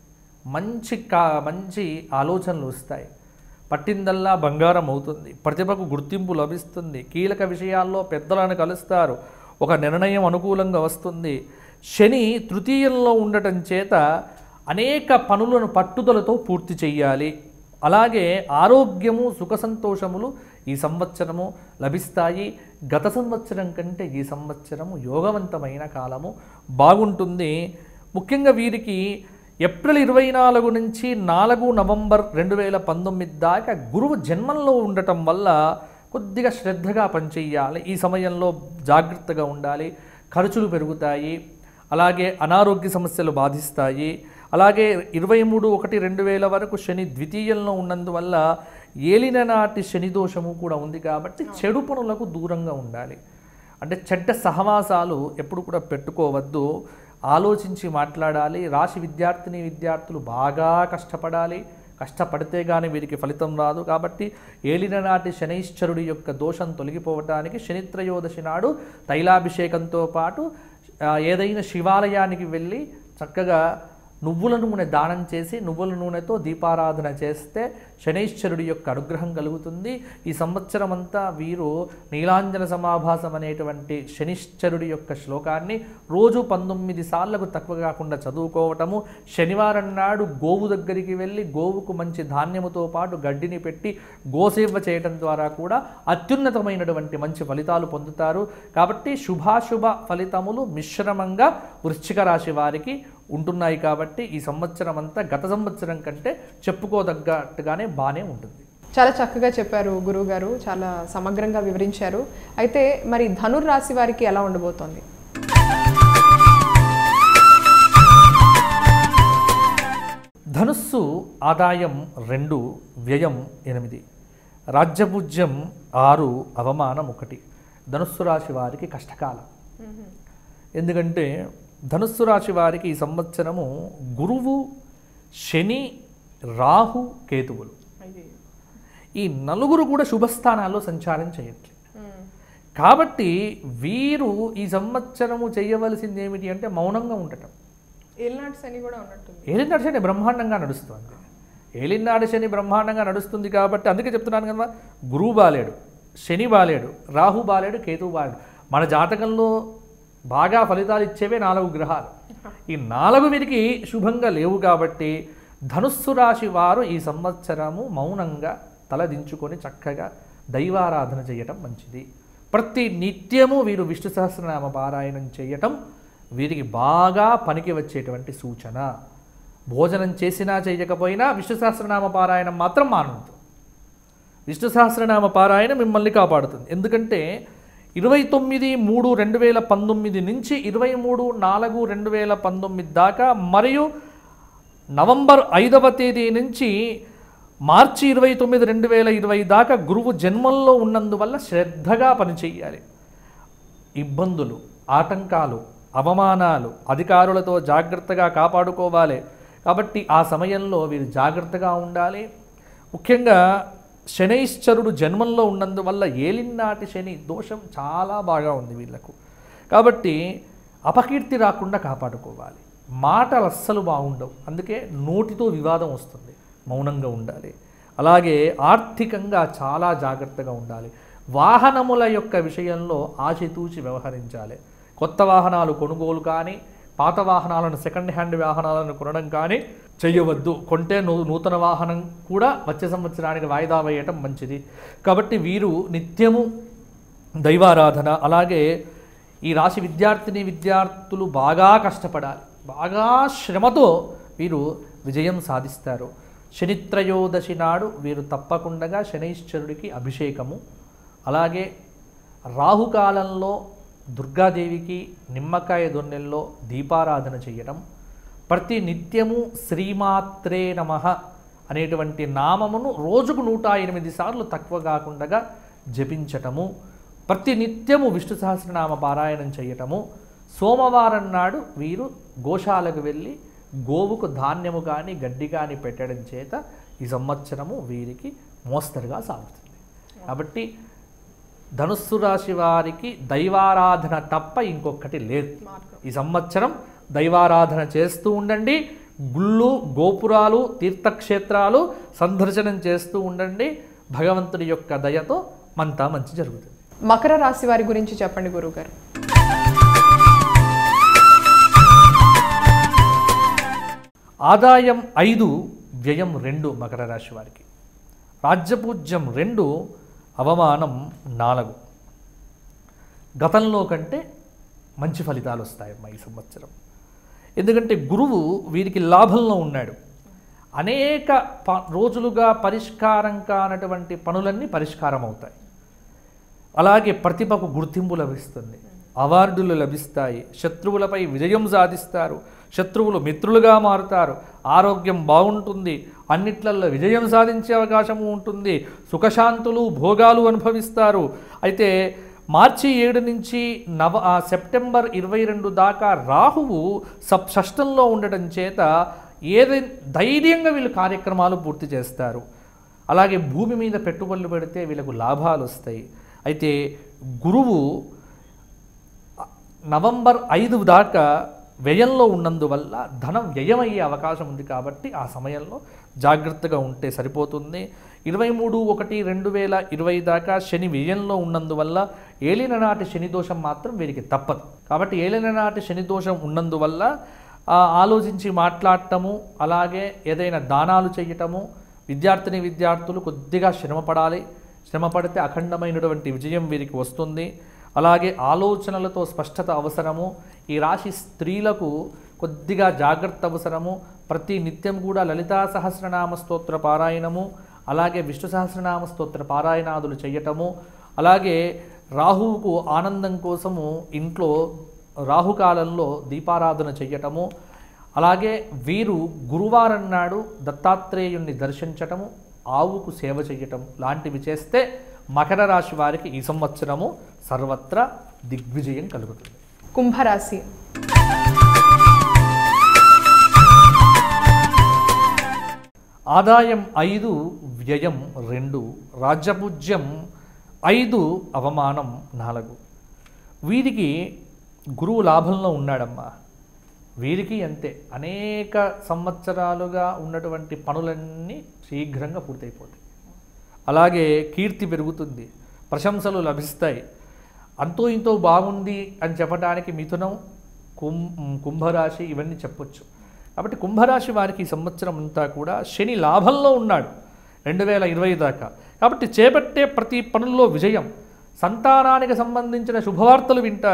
మంచి కా మంచి ఆలోచనలు వస్తాయి పట్టిందల్లా బంగారం అవుతుంది ప్రతిభకు గుర్తింపు లభిస్తుంది కీలక విషయాల్లో పెద్దలను కలుస్తారు ఒక నిర్ణయం అనుకూలంగా వస్తుంది శని తృతీయంలో ఉండటం చేత అనేక పనులను పట్టుదలతో పూర్తి చేయాలి అలాగే ఆరోగ్యము సుఖ సంతోషములు ఈ సంవత్సరము లభిస్తాయి గత సంవత్సరం కంటే ఈ సంవత్సరము యోగవంతమైన కాలము బాగుంటుంది ముఖ్యంగా వీరికి ఏప్రిల్ ఇరవై నాలుగు నుంచి నాలుగు నవంబర్ రెండు వేల పంతొమ్మిది దాకా గురువు జన్మంలో ఉండటం వల్ల కొద్దిగా శ్రద్ధగా పనిచేయాలి ఈ సమయంలో జాగ్రత్తగా ఉండాలి ఖర్చులు పెరుగుతాయి అలాగే అనారోగ్య సమస్యలు బాధిస్తాయి అలాగే ఇరవై మూడు ఒకటి రెండు వేల వరకు శని ద్వితీయంలో ఉన్నందువల్ల ఏలిన నాటి శని దోషము కూడా ఉంది కాబట్టి చెడు పనులకు దూరంగా ఉండాలి అంటే చెడ్డ సహవాసాలు ఎప్పుడు కూడా పెట్టుకోవద్దు ఆలోచించి మాట్లాడాలి రాశి విద్యార్థిని విద్యార్థులు బాగా కష్టపడాలి కష్టపడితే కానీ వీరికి ఫలితం రాదు కాబట్టి ఏలిన నాటి శనైశ్చరుడి యొక్క దోషం తొలగిపోవటానికి శనిత్రయోదశి నాడు తైలాభిషేకంతో పాటు ఆ, ఏదైనా శివాలయానికి వెళ్ళి చక్కగా నువ్వుల నూనె దానం చేసి నువ్వుల నూనెతో దీపారాధన చేస్తే శనైశ్వరుడి యొక్క అనుగ్రహం కలుగుతుంది ఈ సంవత్సరం అంతా వీరు నీలాంజన సమాభాసం అనేటువంటి శనిశ్చరుడి యొక్క శ్లోకాన్ని రోజు పంతొమ్మిది సార్లకు తక్కువ కాకుండా చదువుకోవటము శనివారం నాడు గోవు దగ్గరికి వెళ్ళి గోవుకు మంచి ధాన్యముతో పాటు గడ్డిని పెట్టి గోసేవ చేయటం ద్వారా కూడా అత్యున్నతమైనటువంటి మంచి ఫలితాలు పొందుతారు కాబట్టి శుభాశుభ ఫలితములు మిశ్రమంగా వృశ్చిక రాశి వారికి ఉంటున్నాయి కాబట్టి ఈ సంవత్సరం అంతా గత సంవత్సరం కంటే చెప్పుకోదగ్గట్టుగానే బాగానే ఉంటుంది చాలా చక్కగా చెప్పారు గురువు గారు చాలా సమగ్రంగా వివరించారు అయితే మరి ధనుర్ రాశి వారికి ఎలా ఉండబోతోంది ధనుస్సు ఆదాయం రెండు వ్యయం ఎనిమిది రాజ్యపూజ్యం ఆరు అవమానం ఒకటి ధనుస్సు రాశి వారికి కష్టకాలం ఎందుకంటే ధనుస్సు రాశి వారికి ఈ సంవత్సరము గురువు శని రాహు కేతువులు ఈ నలుగురు కూడా శుభస్థానాల్లో సంచారం చేయట్లేదు కాబట్టి వీరు ఈ సంవత్సరము చేయవలసింది ఏమిటి అంటే మౌనంగా ఉండటం ఏలినాటి శని కూడా ఉన్నట్టుంది ఏలినాడు శని బ్రహ్మాండంగా నడుస్తుంది ఏలినాడు శని బ్రహ్మాండంగా నడుస్తుంది కాబట్టి అందుకే చెప్తున్నాను కదా గురువు బాలేడు శని బాలేడు రాహు బాలేడు కేతువు బాలేడు మన జాతకంలో బాగా ఫలితాలు ఇచ్చేవే నాలుగు గ్రహాలు ఈ నాలుగు వీరికి శుభంగా లేవు కాబట్టి ధనుస్సు రాశి వారు ఈ సంవత్సరము మౌనంగా తలదించుకొని చక్కగా దైవారాధన చేయటం మంచిది ప్రతి నిత్యము వీరు విష్ణు సహస్రనామ పారాయణం చేయటం వీరికి బాగా పనికి వచ్చేటువంటి సూచన భోజనం చేసినా చేయకపోయినా విష్ణు సహస్రనామ పారాయణం మాత్రం మానవద్దు విష్ణు సహస్రనామ పారాయణ మిమ్మల్ని కాపాడుతుంది ఎందుకంటే ఇరవై తొమ్మిది మూడు రెండు వేల పంతొమ్మిది నుంచి ఇరవై మూడు నాలుగు రెండు వేల పంతొమ్మిది దాకా మరియు నవంబర్ ఐదవ తేదీ నుంచి మార్చి ఇరవై తొమ్మిది రెండు వేల ఇరవై దాకా గురువు జన్మంలో ఉన్నందువల్ల శ్రద్ధగా పనిచేయాలి ఇబ్బందులు ఆటంకాలు అవమానాలు అధికారులతో జాగ్రత్తగా కాపాడుకోవాలి కాబట్టి ఆ సమయంలో వీరు జాగ్రత్తగా ఉండాలి ముఖ్యంగా శనైశ్చరుడు జన్మంలో ఉన్నందువల్ల ఏలినాటి శని దోషం చాలా బాగా ఉంది వీళ్ళకు కాబట్టి అపకీర్తి రాకుండా కాపాడుకోవాలి మాటలు అస్సలు బాగుండవు అందుకే నోటితో వివాదం వస్తుంది మౌనంగా ఉండాలి అలాగే ఆర్థికంగా చాలా జాగ్రత్తగా ఉండాలి వాహనముల యొక్క విషయంలో ఆచితూచి వ్యవహరించాలి కొత్త వాహనాలు కొనుగోలు కానీ పాత వాహనాలను సెకండ్ హ్యాండ్ వాహనాలను కొనడం కానీ చేయవద్దు కొంటే నూ నూతన వాహనం కూడా వచ్చే సంవత్సరానికి వాయిదా వేయటం మంచిది కాబట్టి వీరు నిత్యము దైవారాధన అలాగే ఈ రాశి విద్యార్థిని విద్యార్థులు బాగా కష్టపడాలి బాగా శ్రమతో వీరు విజయం సాధిస్తారు శనిత్రయోదశి నాడు వీరు తప్పకుండా శనైశ్వరుడికి అభిషేకము అలాగే రాహుకాలంలో దుర్గాదేవికి నిమ్మకాయ దొన్నెల్లో దీపారాధన చేయటం ప్రతి నిత్యము శ్రీమాత్రే నమ అనేటువంటి నామమును రోజుకు నూట ఎనిమిది సార్లు తక్కువ కాకుండా జపించటము ప్రతి నిత్యము విష్ణు సహస్రనామ పారాయణం చేయటము సోమవారం నాడు వీరు గోశాలకు వెళ్ళి గోవుకు ధాన్యము కానీ గడ్డి కానీ పెట్టడం చేత ఈ సంవత్సరము వీరికి మోస్తరుగా సాగుతుంది కాబట్టి ధనుస్సు రాశి వారికి దైవారాధన తప్ప ఇంకొకటి లేదు ఈ సంవత్సరం దైవారాధన చేస్తూ ఉండండి గుళ్ళు గోపురాలు తీర్థక్షేత్రాలు సందర్శనం చేస్తూ ఉండండి భగవంతుడి యొక్క దయతో మంతా మంచి జరుగుతుంది మకర రాశి వారి గురించి చెప్పండి గురువుగారు ఆదాయం ఐదు వ్యయం రెండు మకర రాశి వారికి రాజ్యపూజ్యం రెండు అవమానం నాలుగు గతంలో కంటే మంచి ఫలితాలు వస్తాయమ్మా ఈ సంవత్సరం ఎందుకంటే గురువు వీరికి లాభంలో ఉన్నాడు అనేక ప రోజులుగా పరిష్కారం కానటువంటి పనులన్నీ పరిష్కారం అవుతాయి అలాగే ప్రతిభకు గుర్తింపు లభిస్తుంది అవార్డులు లభిస్తాయి శత్రువులపై విజయం సాధిస్తారు శత్రువులు మిత్రులుగా మారుతారు ఆరోగ్యం బాగుంటుంది అన్నిట్లలో విజయం సాధించే అవకాశము ఉంటుంది సుఖశాంతులు భోగాలు అనుభవిస్తారు అయితే మార్చి ఏడు నుంచి నవ ఆ సెప్టెంబర్ ఇరవై రెండు దాకా రాహువు సబ్ షష్టంలో ఉండటం చేత ఏదై ధైర్యంగా వీళ్ళు కార్యక్రమాలు పూర్తి చేస్తారు అలాగే భూమి మీద పెట్టుబడులు పెడితే వీళ్ళకు లాభాలు వస్తాయి అయితే గురువు నవంబర్ ఐదు దాకా వ్యయంలో ఉన్నందువల్ల ధనం వ్యయమయ్యే అవకాశం ఉంది కాబట్టి ఆ సమయంలో జాగ్రత్తగా ఉంటే సరిపోతుంది ఇరవై మూడు ఒకటి రెండు వేల ఇరవై దాకా శని వ్యయంలో ఉన్నందువల్ల ఏలిన నాటి శని దోషం మాత్రం వీరికి తప్పదు కాబట్టి ఏలిన నాటి శని దోషం ఉన్నందువల్ల ఆ, ఆలోచించి మాట్లాడటము అలాగే ఏదైనా దానాలు చేయటము విద్యార్థిని విద్యార్థులు కొద్దిగా శ్రమపడాలి శ్రమపడితే అఖండమైనటువంటి విజయం వీరికి వస్తుంది అలాగే ఆలోచనలతో స్పష్టత అవసరము ఈ రాశి స్త్రీలకు కొద్దిగా జాగ్రత్త అవసరము ప్రతి నిత్యం కూడా లలితా సహస్రనామ స్తోత్ర పారాయణము అలాగే విష్ణు సహస్రనామ స్తోత్ర పారాయణాదులు చేయటము అలాగే రాహువుకు ఆనందం కోసము ఇంట్లో రాహుకాలంలో దీపారాధన చెయ్యటము అలాగే వీరు గురువారం నాడు దత్తాత్రేయుణ్ణి దర్శించటము ఆవుకు సేవ చేయటం లాంటివి చేస్తే మకర రాశి వారికి ఈ సంవత్సరము సర్వత్రా దిగ్విజయం కలుగుతుంది కుంభరాశి ఆదాయం ఐదు వ్యయం రెండు రాజ్యపూజ్యం ఐదు అవమానం నాలుగు వీరికి గురువు లాభంలో ఉన్నాడమ్మా వీరికి అంతే అనేక సంవత్సరాలుగా ఉన్నటువంటి పనులన్నీ శీఘ్రంగా పూర్తయిపోతాయి అలాగే కీర్తి పెరుగుతుంది ప్రశంసలు లభిస్తాయి అంతో ఇంతో బాగుంది అని చెప్పడానికి మిథునం కుం కుంభరాశి ఇవన్నీ చెప్పొచ్చు కాబట్టి కుంభరాశి వారికి ఈ సంవత్సరం అంతా కూడా శని లాభంలో ఉన్నాడు రెండు వేల ఇరవై దాకా కాబట్టి చేపట్టే ప్రతి పనుల్లో విజయం సంతానానికి సంబంధించిన శుభవార్తలు వింటారు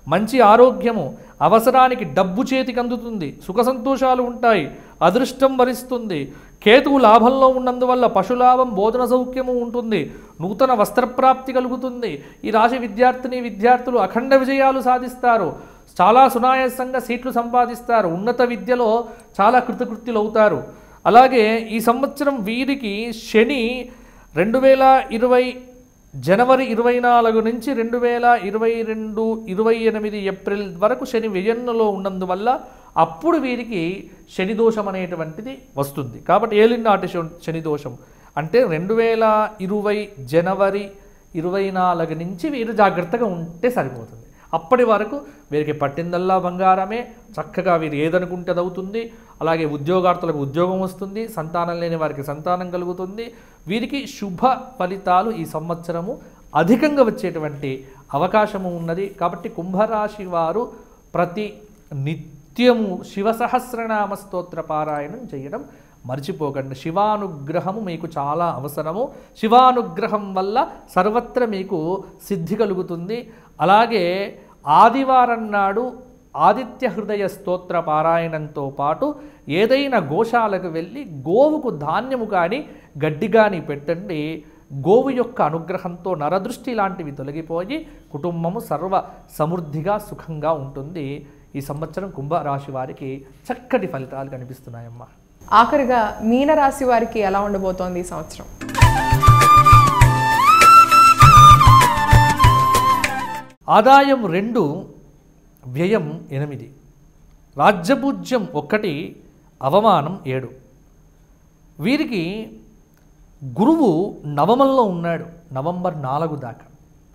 మంచి ఆరోగ్యము అవసరానికి డబ్బు చేతికి అందుతుంది సుఖ సంతోషాలు ఉంటాయి అదృష్టం వరిస్తుంది కేతువు లాభంలో ఉన్నందువల్ల పశులాభం బోధన సౌఖ్యము ఉంటుంది నూతన వస్త్రప్రాప్తి కలుగుతుంది ఈ రాశి విద్యార్థిని విద్యార్థులు అఖండ విజయాలు సాధిస్తారు చాలా సునాయాసంగా సీట్లు సంపాదిస్తారు ఉన్నత విద్యలో చాలా కృతకృత్యులు అవుతారు అలాగే ఈ సంవత్సరం వీరికి శని రెండు వేల ఇరవై జనవరి ఇరవై నాలుగు నుంచి రెండు వేల ఇరవై రెండు ఇరవై ఎనిమిది ఏప్రిల్ వరకు శని వ్యయన్నలో ఉన్నందువల్ల అప్పుడు వీరికి శని దోషం అనేటువంటిది వస్తుంది కాబట్టి ఏలినాటి శ- శని దోషం అంటే రెండు వేల ఇరవై జనవరి ఇరవై నాలుగు నుంచి వీరు జాగ్రత్తగా ఉంటే సరిపోతుంది అప్పటి వరకు వీరికి పట్టిందల్లా బంగారమే చక్కగా వీరు ఏదనుకుంటే అది అవుతుంది అలాగే ఉద్యోగార్థులకు ఉద్యోగం వస్తుంది సంతానం లేని వారికి సంతానం కలుగుతుంది వీరికి శుభ ఫలితాలు ఈ సంవత్సరము అధికంగా వచ్చేటువంటి అవకాశము ఉన్నది కాబట్టి కుంభరాశి వారు ప్రతి నిత్యము శివ సహస్రనామ స్తోత్ర పారాయణం చేయడం మర్చిపోకండి శివానుగ్రహము మీకు చాలా అవసరము శివానుగ్రహం వల్ల సర్వత్ర మీకు సిద్ధి కలుగుతుంది అలాగే ఆదివారం నాడు ఆదిత్య హృదయ స్తోత్ర పారాయణంతో పాటు ఏదైనా గోశాలకు వెళ్ళి గోవుకు ధాన్యము కానీ గడ్డి కానీ పెట్టండి గోవు యొక్క అనుగ్రహంతో నరదృష్టి లాంటివి తొలగిపోయి కుటుంబము సర్వ సమృద్ధిగా సుఖంగా ఉంటుంది ఈ సంవత్సరం కుంభరాశి వారికి చక్కటి ఫలితాలు కనిపిస్తున్నాయమ్మా ఆఖరిగా మీనరాశి వారికి ఎలా ఉండబోతోంది ఈ సంవత్సరం ఆదాయం రెండు వ్యయం ఎనిమిది రాజ్యపూజ్యం ఒక్కటి అవమానం ఏడు వీరికి గురువు నవమంలో ఉన్నాడు నవంబర్ నాలుగు దాకా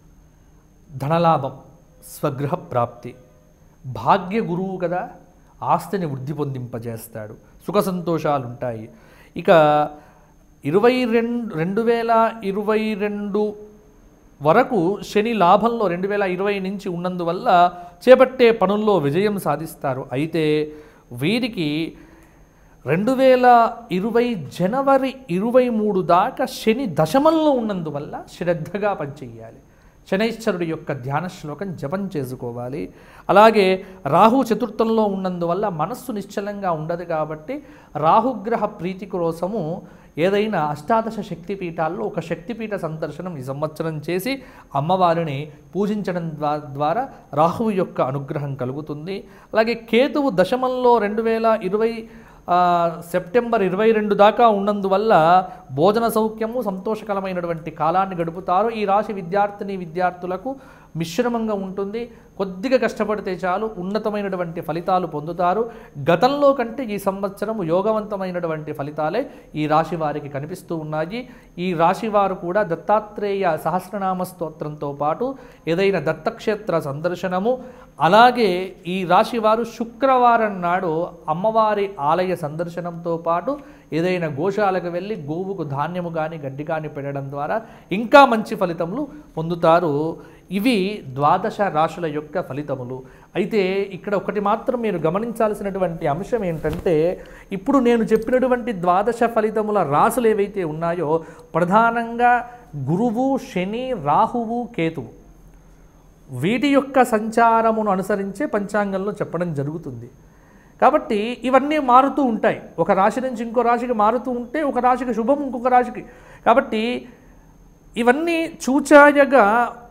ధనలాభం స్వగృహ ప్రాప్తి భాగ్య గురువు కదా ఆస్తిని వృద్ధి పొందింపజేస్తాడు సుఖ సంతోషాలు ఉంటాయి ఇక ఇరవై రెండు రెండు వేల ఇరవై రెండు వరకు శని లాభంలో రెండు వేల ఇరవై నుంచి ఉన్నందువల్ల చేపట్టే పనుల్లో విజయం సాధిస్తారు అయితే వీరికి రెండు వేల ఇరవై జనవరి ఇరవై మూడు దాకా శని దశమంలో ఉన్నందువల్ల శ్రద్ధగా పనిచేయాలి శనైశ్వరుడి యొక్క ధ్యాన శ్లోకం జపం చేసుకోవాలి అలాగే రాహు చతుర్థంలో ఉన్నందువల్ల మనస్సు నిశ్చలంగా ఉండదు కాబట్టి రాహుగ్రహ ప్రీతి కోసము ఏదైనా అష్టాదశ శక్తిపీఠాల్లో ఒక శక్తిపీఠ సందర్శనం ఈ సంవత్సరం చేసి అమ్మవారిని పూజించడం ద్వా- ద్వారా రాహువు యొక్క అనుగ్రహం కలుగుతుంది అలాగే కేతువు దశమంలో రెండు వేల ఇరవై ఆ, సెప్టెంబర్ ఇరవై రెండు దాకా ఉన్నందువల్ల భోజన సౌఖ్యము సంతోషకరమైనటువంటి కాలాన్ని గడుపుతారు ఈ రాశి విద్యార్థిని విద్యార్థులకు మిశ్రమంగా ఉంటుంది కొద్దిగా కష్టపడితే చాలు ఉన్నతమైనటువంటి ఫలితాలు పొందుతారు గతంలో కంటే ఈ సంవత్సరం యోగవంతమైనటువంటి ఫలితాలే ఈ రాశి వారికి కనిపిస్తూ ఉన్నాయి ఈ రాశి వారు కూడా దత్తాత్రేయ సహస్రనామ స్తోత్రంతో పాటు ఏదైనా దత్తక్షేత్ర సందర్శనము అలాగే ఈ రాశి వారు శుక్రవారం నాడు అమ్మవారి ఆలయ సందర్శనంతో పాటు ఏదైనా గోశాలకు వెళ్ళి గోవుకు ధాన్యము కానీ గడ్డి కానీ పెట్టడం ద్వారా ఇంకా మంచి ఫలితములు పొందుతారు ఇవి ద్వాదశ రాశుల యొక్క ఫలితములు అయితే ఇక్కడ ఒకటి మాత్రం మీరు గమనించాల్సినటువంటి అంశం ఏంటంటే ఇప్పుడు నేను చెప్పినటువంటి ద్వాదశ ఫలితముల రాశులు ఏవైతే ఉన్నాయో ప్రధానంగా గురువు శని రాహువు కేతువు వీటి యొక్క సంచారమును అనుసరించే పంచాంగంలో చెప్పడం జరుగుతుంది కాబట్టి ఇవన్నీ మారుతూ ఉంటాయి ఒక రాశి నుంచి ఇంకో రాశికి మారుతూ ఉంటే ఒక రాశికి శుభం ఇంకొక రాశికి కాబట్టి ఇవన్నీ చూచాయగా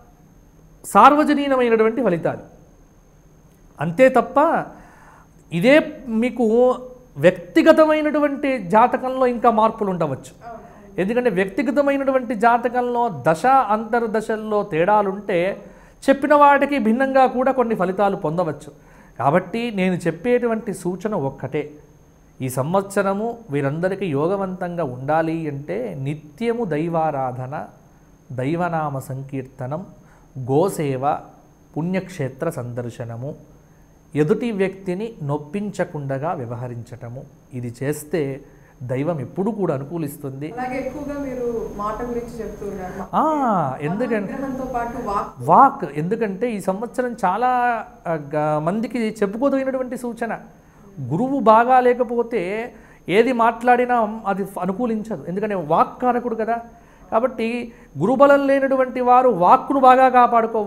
సార్వజనీనమైనటువంటి ఫలితాలు అంతే తప్ప ఇదే మీకు వ్యక్తిగతమైనటువంటి జాతకంలో ఇంకా మార్పులు ఉండవచ్చు ఎందుకంటే వ్యక్తిగతమైనటువంటి జాతకంలో దశ అంతర్దశల్లో తేడాలుంటే చెప్పిన వాటికి భిన్నంగా కూడా కొన్ని ఫలితాలు పొందవచ్చు కాబట్టి నేను చెప్పేటువంటి సూచన ఒక్కటే ఈ సంవత్సరము వీరందరికీ యోగవంతంగా ఉండాలి అంటే నిత్యము దైవారాధన దైవనామ సంకీర్తనం గోసేవ పుణ్యక్షేత్ర సందర్శనము ఎదుటి వ్యక్తిని నొప్పించకుండగా వ్యవహరించటము ఇది చేస్తే దైవం ఎప్పుడు కూడా అనుకూలిస్తుంది అలాగే ఎక్కువగా మీరు మాట గురించి చెప్తూ ఉన్నారు ఆ, ఎందుకంటే విగ్రహంతో పాటు వాక్ వాక్ ఎందుకంటే ఈ సంవత్సరం చాలా ఆ, గ- మందికి చెప్పుకోదగినటువంటి సూచన గురువు బాగా లేకపోతే ఏది మాట్లాడినా అది అనుకూలించదు ఎందుకంటే వాక్కారకుడు కదా కాబట్టి గురుబలం లేనటువంటి వారు వాక్కును బాగా కాపాడుకోవాలి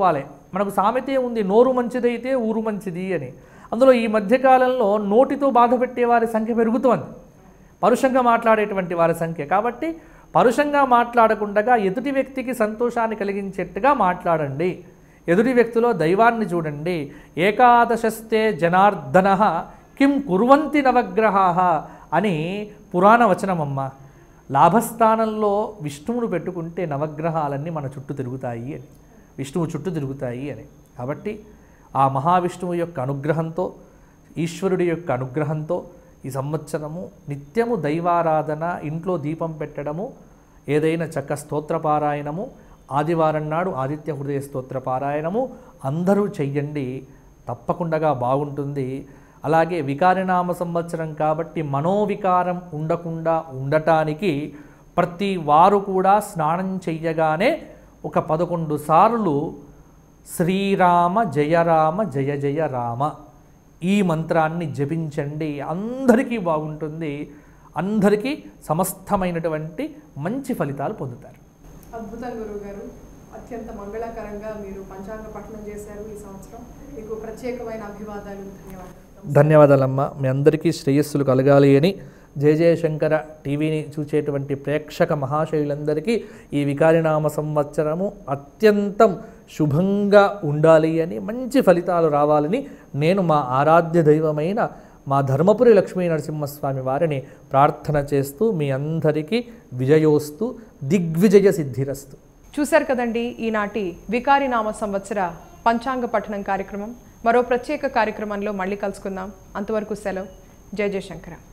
మనకు సామెతే ఉంది నోరు మంచిదైతే ఊరు మంచిది అని అందులో ఈ మధ్యకాలంలో నోటితో బాధ పెట్టే వారి సంఖ్య పెరుగుతోంది పరుషంగా మాట్లాడేటువంటి వారి సంఖ్య కాబట్టి పరుషంగా మాట్లాడకుండా ఎదుటి వ్యక్తికి సంతోషాన్ని కలిగించేట్టుగా మాట్లాడండి ఎదుటి వ్యక్తిలో దైవాన్ని చూడండి ఏకాదశస్తే జనార్దన కిం కుర్వంతి నవగ్రహా అని పురాణ వచనమమ్మ లాభస్థానంలో విష్ణువును పెట్టుకుంటే నవగ్రహాలన్నీ మన చుట్టూ తిరుగుతాయి అని విష్ణువు చుట్టూ తిరుగుతాయి అని కాబట్టి ఆ మహావిష్ణువు యొక్క అనుగ్రహంతో ఈశ్వరుడి యొక్క అనుగ్రహంతో ఈ సంవత్సరము నిత్యము దైవారాధన ఇంట్లో దీపం పెట్టడము ఏదైనా చక్క స్తోత్రపారాయణము ఆదివారం నాడు ఆదిత్య హృదయ స్తోత్రపారాయణము అందరూ చెయ్యండి తప్పకుండా బాగుంటుంది అలాగే వికారినామ సంవత్సరం కాబట్టి మనోవికారం ఉండకుండా ఉండటానికి ప్రతి వారు కూడా స్నానం చెయ్యగానే ఒక పదకొండు సార్లు శ్రీరామ జయరామ జయ జయ రామ ఈ మంత్రాన్ని జపించండి అందరికీ బాగుంటుంది అందరికీ సమస్తమైనటువంటి మంచి ఫలితాలు పొందుతారు అద్భుతం గురువు గారు అత్యంత మంగళకరంగా మీరు పంచాంగ పఠనం చేశారు ఈ సంవత్సరం మీకు ప్రత్యేకమైన అభివాదాలు ధన్యవాదాలు ధన్యవాదాలమ్మ మీ అందరికీ శ్రేయస్సులు కలగాలి అని జయ జయశంకర టీవీని చూచేటువంటి ప్రేక్షక మహాశయులందరికీ ఈ వికారినామ సంవత్సరము అత్యంతం శుభంగా ఉండాలి అని మంచి ఫలితాలు రావాలని నేను మా ఆరాధ్య దైవమైన మా ధర్మపురి లక్ష్మీ నరసింహస్వామి వారిని ప్రార్థన చేస్తూ మీ అందరికీ విజయోస్తు దిగ్విజయ సిద్ధిరస్తు చూశారు కదండి ఈనాటి వికారినామ సంవత్సర పంచాంగ పఠనం కార్యక్రమం మరో ప్రత్యేక కార్యక్రమంలో మళ్ళీ కలుసుకుందాం అంతవరకు సెలవు జయ జయశంకర